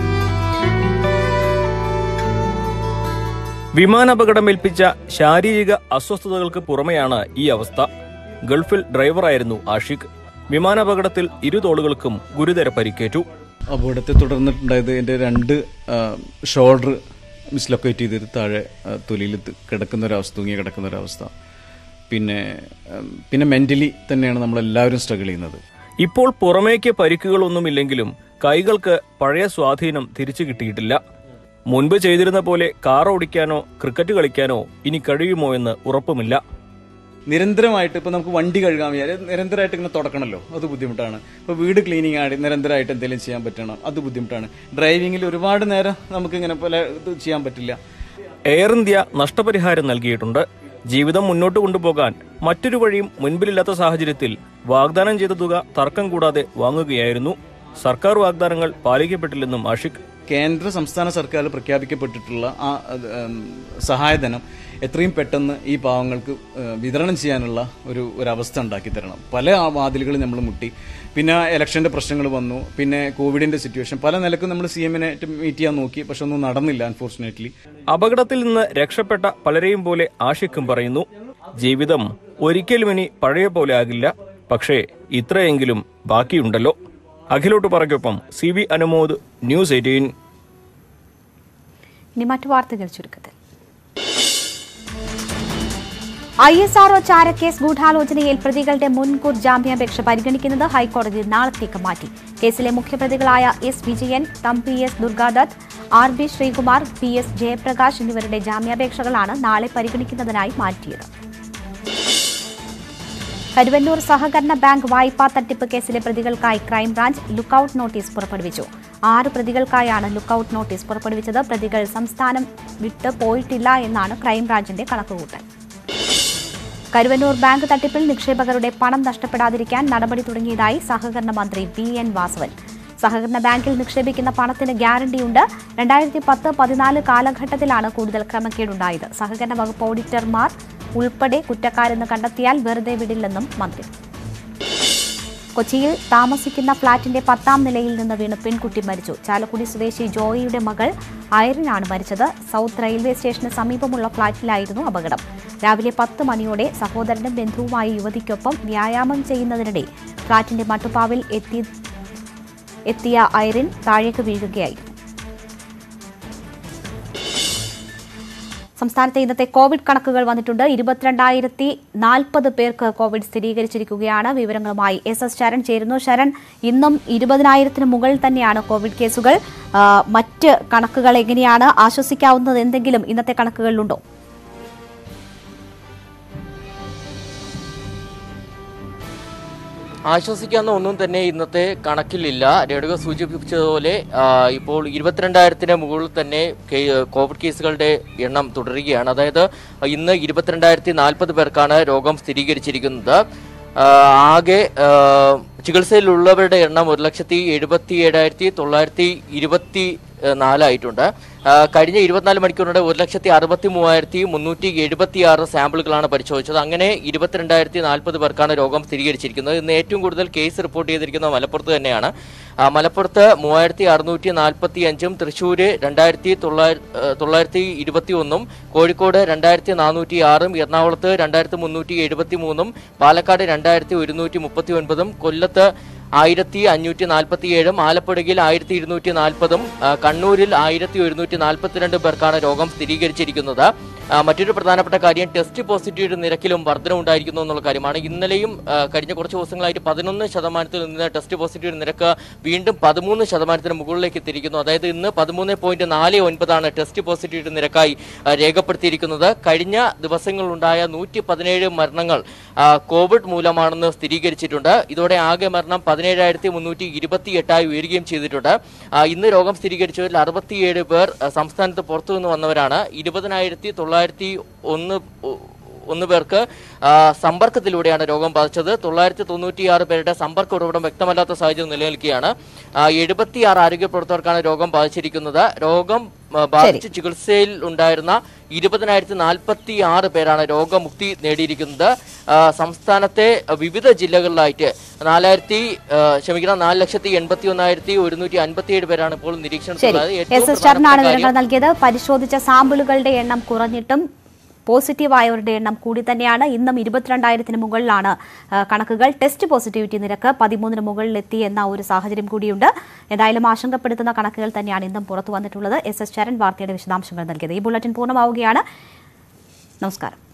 വിമാനാപകടമേൽപ്പിച്ച ശാരീരിക അസ്വസ്ഥതകൾക്ക് പുറമെയാണ് ഈ അവസ്ഥ ഗൾഫിൽ ഡ്രൈവറായിരുന്നു ആഷിഖ് വിമാനാപകടത്തിൽ ഇരുതോളുകൾക്കും ഗുരുതര പരിക്കേറ്റു അപകടത്തെ തുടർന്നിട്ടുണ്ടായത് എൻ്റെ രണ്ട് ഷോൾഡർ മിസ്ലൊക്കേറ്റ് ചെയ്തിട്ട് താഴെ ആ, തൊലിയിൽ ത- കിടക്കുന്ന ഒരവസ്ഥ തൂങ്ങി കിടക്കുന്ന ഒരവസ്ഥ പിന്നെ ഉം, പിന്നെ മെന്റലി തന്നെയാണ് നമ്മളെല്ലാവരും സ്ട്രഗിൾ ചെയ്യുന്നത് ഇപ്പോൾ പുറമേക്ക് പരിക്കുകളൊന്നുമില്ലെങ്കിലും കൈകൾക്ക് പഴയ സ്വാധീനം തിരിച്ചു കിട്ടിയിട്ടില്ല മുൻപ് ചെയ്തിരുന്ന പോലെ കാർ ഓടിക്കാനോ ക്രിക്കറ്റ് കളിക്കാനോ ഇനി കഴിയുമോ എന്ന് ഉറപ്പുമില്ല നിരന്തരമായിട്ട് ഇപ്പോൾ നമുക്ക് വണ്ടി കഴുകാൻ വിചാരിച്ചാൽ നിരന്തരമായിട്ട് ഇങ്ങനെ തുടക്കണമല്ലോ അത് ബുദ്ധിമുട്ടാണ് ഇപ്പോൾ വീട് ക്ലീനിങ് ആയി നിരന്തരമായിട്ട് എന്തെങ്കിലും ചെയ്യാൻ പറ്റണം അത് ബുദ്ധിമുട്ടാണ് ഡ്രൈവിങ്ങിൽ ഒരുപാട് നേരം നമുക്ക് ഇങ്ങനെ പോലെ ഇത് ചെയ്യാൻ പറ്റില്ല എയർ ഇന്ത്യ നഷ്ടപരിഹാരം നൽകിയിട്ടുണ്ട് ജീവിതം മുന്നോട്ട് കൊണ്ടുപോകാൻ മറ്റൊരു വഴിയും മുൻപിലില്ലാത്ത സാഹചര്യത്തിൽ വാഗ്ദാനം ചെയ്ത തുക തർക്കം കൂടാതെ വാങ്ങുകയായിരുന്നു സർക്കാർ വാഗ്ദാനങ്ങൾ പാലിക്കപ്പെട്ടില്ലെന്നും ആഷിഖ് കേന്ദ്ര സംസ്ഥാന സർക്കാർ പ്രഖ്യാപിക്കപ്പെട്ടിട്ടുള്ള ആ അത്, ഉം, സഹായധനം എത്രയും പെട്ടെന്ന് ഈ പാവങ്ങൾക്ക് ഏഹ്, വിതരണം ചെയ്യാനുള്ള ഒരു ഒരവസ്ഥ ഉണ്ടാക്കി തരണം പല ആ വാതിലുകൾ നമ്മൾ മുട്ടി പിന്നെ ഇലക്ഷന്റെ പ്രശ്നങ്ങൾ വന്നു പിന്നെ കോവിഡിന്റെ സിറ്റുവേഷൻ പല നിലക്കും നമ്മൾ സി എമ്മിനെ മീറ്റ് ചെയ്യാൻ നോക്കി പക്ഷെ ഒന്നും നടന്നില്ല അൺഫോർച്ചുനേറ്റ്ലി അപകടത്തിൽ നിന്ന് രക്ഷപ്പെട്ട പലരെയും പോലെ ആഷിഖും പറയുന്നു ജീവിതം ഒരിക്കലും ഇനി പഴയ പോലെ ആകില്ല പക്ഷേ ഇത്രയെങ്കിലും ബാക്കിയുണ്ടല്ലോ അഖിലോട്ട് പറയ്ക്കൊപ്പം C V Anumod news eighteen ഇനി മറ്റു വാർത്തകൾ ചുരുക്കത്തിൽ ഐ എസ് ആർഒ ചാരക്കേസ് ഗൂഢാലോചനയിൽ പ്രതികളുടെ മുൻകൂർ ജാമ്യാപേക്ഷ പരിഗണിക്കുന്നത് ഹൈക്കോടതി നാളത്തേക്ക് മാറ്റി കേസിലെ മുഖ്യപ്രതികളായ S Vijayan Thampi S Durgadutt R B Sreekumar P S Jayaprakash എന്നിവരുടെ ജാമ്യാപേക്ഷകളാണ് നാളെ പരിഗണിക്കുന്നതിനായി മാറ്റിയത് കരുവന്നൂർ സഹകരണ ബാങ്ക് വായ്പാ തട്ടിപ്പ് കേസിലെ പ്രതികൾക്കായി ക്രൈംബ്രാഞ്ച് ലുക്കൌട്ട് നോട്ടീസ് പുറപ്പെടുവിച്ചു ആറ് പ്രതികൾക്കായാണ് ലുക്കൌട്ട് നോട്ടീസ് പുറപ്പെടുവിച്ചത് പ്രതികൾ സംസ്ഥാനം വിട്ട് പോയിട്ടില്ല എന്നാണ് ക്രൈംബ്രാഞ്ചിന്റെ കണക്കുകൂട്ടൽ കരുവന്നൂർ ബാങ്ക് തട്ടിപ്പിൽ നിക്ഷേപകരുടെ പണം നഷ്ടപ്പെടാതിരിക്കാൻ നടപടി തുടങ്ങിയതായി സഹകരണ മന്ത്രി വി എൻ വാസവൻ സഹകരണ ബാങ്കിൽ നിക്ഷേപിക്കുന്ന പണത്തിന് ഗ്യാരണ്ടിയുണ്ട് രണ്ടായിരത്തി പത്ത് പതിനാല് കാലഘട്ടത്തിലാണ് കൂടുതൽ ക്രമക്കേടുണ്ടായത് സഹകരണ വകുപ്പ് ഓഡിറ്റർമാർ ഉൾപ്പെടെ കുറ്റക്കാരെന്ന് കണ്ടെത്തിയാൽ വെറുതെ വിടില്ലെന്നും മന്ത്രി കൊച്ചിയിൽ താമസിക്കുന്ന ഫ്ളാറ്റിന്റെ പത്താം നിലയിൽ നിന്ന് വീണ് പെൺകുട്ടി മരിച്ചു ചാലക്കുടി സ്വദേശി ജോയിയുടെ മകൾ ഐറിനാണ് മരിച്ചത് സൗത്ത് റെയിൽവേ സ്റ്റേഷന് സമീപമുള്ള ഫ്ളാറ്റിലായിരുന്നു അപകടം രാവിലെ പത്ത് മണിയോടെ സഹോദരനും ബന്ധുവുമായ യുവതിക്കൊപ്പം വ്യായാമം ചെയ്യുന്നതിനിടെ ഫ്ളാറ്റിന്റെ മട്ടുപ്പാവിൽ എത്തി എത്തിയ ഐറിൻ താഴേക്ക് വീഴുകയായിരുന്നു സംസ്ഥാനത്തെ ഇന്നത്തെ കോവിഡ് കണക്കുകൾ വന്നിട്ടുണ്ട് ഇരുപത്തിരണ്ടായിരത്തി നാൽപ്പത് പേർക്ക് കോവിഡ് സ്ഥിരീകരിച്ചിരിക്കുകയാണ് വിവരങ്ങളുമായി എസ് എസ് ശരൺ ചേരുന്നു ശരൺ ഇന്നും ഇരുപതിനായിരത്തിന് മുകളിൽ തന്നെയാണ് കോവിഡ് കേസുകൾ ആ, മറ്റ് കണക്കുകൾ എങ്ങനെയാണ് ആശ്വസിക്കാവുന്നത് എന്തെങ്കിലും ഇന്നത്തെ കണക്കുകളിലുണ്ടോ ആശ്വസിക്കാവുന്ന ഒന്നും തന്നെ ഇന്നത്തെ കണക്കിലില്ല രേണുക സൂചിപ്പിച്ചതുപോലെ ആ, ഇപ്പോൾ ഇരുപത്തിരണ്ടായിരത്തിന് മുകളിൽ തന്നെ കേ- കോവിഡ് കേസുകളുടെ എണ്ണം തുടരുകയാണ് അതായത് ഇന്ന് ഇരുപത്തിരണ്ടായിരത്തി നാൽപ്പത് പേർക്കാണ് രോഗം സ്ഥിരീകരിച്ചിരിക്കുന്നത് ആ, ആകെ ആ, ചികിത്സയിലുള്ളവരുടെ എണ്ണം ഒരു ലക്ഷത്തി എഴുപത്തി ഏഴായിരത്തി തൊള്ളായിരത്തി ഇരുപത്തി നാലായിട്ടുണ്ട് ആ, കഴിഞ്ഞ ഇരുപത്തിനാല് മണിക്കൂറിനിടെ ഒരു ലക്ഷത്തി അറുപത്തി മൂവായിരത്തി മുന്നൂറ്റി എഴുപത്തി ആറ് സാമ്പിളുകളാണ് പരിശോധിച്ചത് അങ്ങനെ ഇരുപത്തിരണ്ടായിരത്തി നാൽപ്പത് പേർക്കാണ് രോഗം സ്ഥിരീകരിച്ചിരിക്കുന്നത് ഇന്ന് ഏറ്റവും കൂടുതൽ കേസ് റിപ്പോർട്ട് ചെയ്തിരിക്കുന്നത് മലപ്പുറത്ത് തന്നെയാണ് ആ, മലപ്പുറത്ത് മൂവായിരത്തി അറുന്നൂറ്റി നാൽപ്പത്തി അഞ്ചും തൃശ്ശൂര് രണ്ടായിരത്തി തൊള്ളായിരത്തി തൊള്ളായിരത്തി ഇരുപത്തി ഒന്നും കോഴിക്കോട് രണ്ടായിരത്തി നാനൂറ്റി ആറും എറണാകുളത്ത് രണ്ടായിരത്തി മുന്നൂറ്റി എഴുപത്തി മൂന്നും പാലക്കാട് രണ്ടായിരത്തി ഒരുന്നൂറ്റി മുപ്പത്തി ഒൻപതും കൊല്ലത്ത് ആയിരത്തി അഞ്ഞൂറ്റി നാൽപ്പത്തി ഏഴും ആലപ്പുഴയിൽ ആയിരത്തി ഇരുന്നൂറ്റി നാൽപ്പതും കണ്ണൂരിൽ ആയിരത്തി ഒരുന്നൂറ്റി നാൽപ്പത്തിരണ്ട് പേർക്കാണ് രോഗം സ്ഥിരീകരിച്ചിരിക്കുന്നത് ആ, മറ്റൊരു പ്രധാനപ്പെട്ട കാര്യം ടെസ്റ്റ് പോസിറ്റിവിറ്റി നിരക്കിലും വർധന ഉണ്ടായിരിക്കുന്നു എന്നുള്ള കാര്യമാണ് ഇന്നലെയും ആ, കഴിഞ്ഞ കുറച്ച് ദിവസങ്ങളായിട്ട് പതിനൊന്ന് ശതമാനത്തിൽ നിന്ന് ടെസ്റ്റ് പോസിറ്റിവിറ്റി നിരക്ക് വീണ്ടും പതിമൂന്ന് ശതമാനത്തിന് മുകളിലേക്ക് എത്തിയിരിക്കുന്നു അതായത് ഇന്ന് പതിമൂന്ന് പോയിന്റ് നാല് ഒൻപതാണ് ടെസ്റ്റ് പോസിറ്റിവിറ്റി നിരക്കായി ആ, രേഖപ്പെടുത്തിയിരിക്കുന്നത് കഴിഞ്ഞ ദിവസങ്ങളിലുണ്ടായ നൂറ്റി പതിനേഴ് മരണങ്ങൾ ആ, കോവിഡ് മൂലമാണെന്ന് സ്ഥിരീകരിച്ചിട്ടുണ്ട് ഇതോടെ ആകെ മരണം പതിനേഴായിരത്തി മുന്നൂറ്റി ഇരുപത്തി എട്ടായി ഉയരുകയും ചെയ്തിട്ടുണ്ട് ആ, ഇന്ന് രോഗം സ്ഥിരീകരിച്ചവരിൽ അറുപത്തിയേഴ് പേർ ആ, സംസ്ഥാനത്ത് പുറത്തു നിന്ന് വന്നവരാണ് ഇരുപതിനായിരത്തി തൊള്ളായിരത്തി ഒന്ന് ഒന്ന് പേർക്ക് ആ, സമ്പർക്കത്തിലൂടെയാണ് രോഗം ബാധിച്ചത് തൊള്ളായിരത്തി തൊണ്ണൂറ്റിയാറ് പേരുടെ സമ്പർക്ക ഉറവിടം വ്യക്തമല്ലാത്ത സാഹചര്യം നിലനിൽക്കുകയാണ് എഴുപത്തിയാറ് ആരോഗ്യ പ്രവർത്തകർക്കാണ് രോഗം ബാധിച്ചിരിക്കുന്നത് രോഗം ആ, ബാധിച്ച് ചികിത്സയിൽ ഉണ്ടായിരുന്ന ഇരുപതിനായിരത്തി നാൽപ്പത്തി ആറ് പേരാണ് രോഗമുക്തി നേടിയിരിക്കുന്നത് ആ, സംസ്ഥാനത്തെ വിവിധ ജില്ലകളിലായിട്ട് നാലായിരത്തി ആ, ക്ഷമിക്കണം നാല് ലക്ഷത്തി എൺപത്തി ഒന്നായിരത്തി ഒരുന്നൂറ്റി അൻപത്തിയേഴ് പേരാണ് ഇപ്പോൾ ശരി നിരീക്ഷണത്തിലുള്ളത് എസ് ഏറ്റവും എസ് ശരണാണ് പ്രധാനപ്പെട്ട വിവരങ്ങൾ കാര്യം നൽകിയത് പരിശോധിച്ച സാമ്പിളുകളുടെ എണ്ണം കുറഞ്ഞിട്ടും പോസിറ്റീവായവരുടെ എണ്ണം കൂടി തന്നെയാണ് ഇന്നും ഇരുപത്തിരണ്ടായിരത്തിന് മുകളിലാണ് ആ, കണക്കുകൾ ടെസ്റ്റ് പോസിറ്റിവിറ്റി നിരക്ക് പതിമൂന്നിന് മുകളിലെത്തി എന്ന ഒരു സാഹചര്യം കൂടിയുണ്ട് എന്തായാലും ആശങ്കപ്പെടുത്തുന്ന കണക്കുകൾ തന്നെയാണ് ഇന്നും പുറത്തു വന്നിട്ടുള്ളത് എസ് എസ് ശരൺ വാർത്തയുടെ വിശദാംശങ്ങൾ നൽകിയത് ഈ ബുള്ളറ്റിൻ പൂർണ്ണമാവുകയാണ് നമസ്കാരം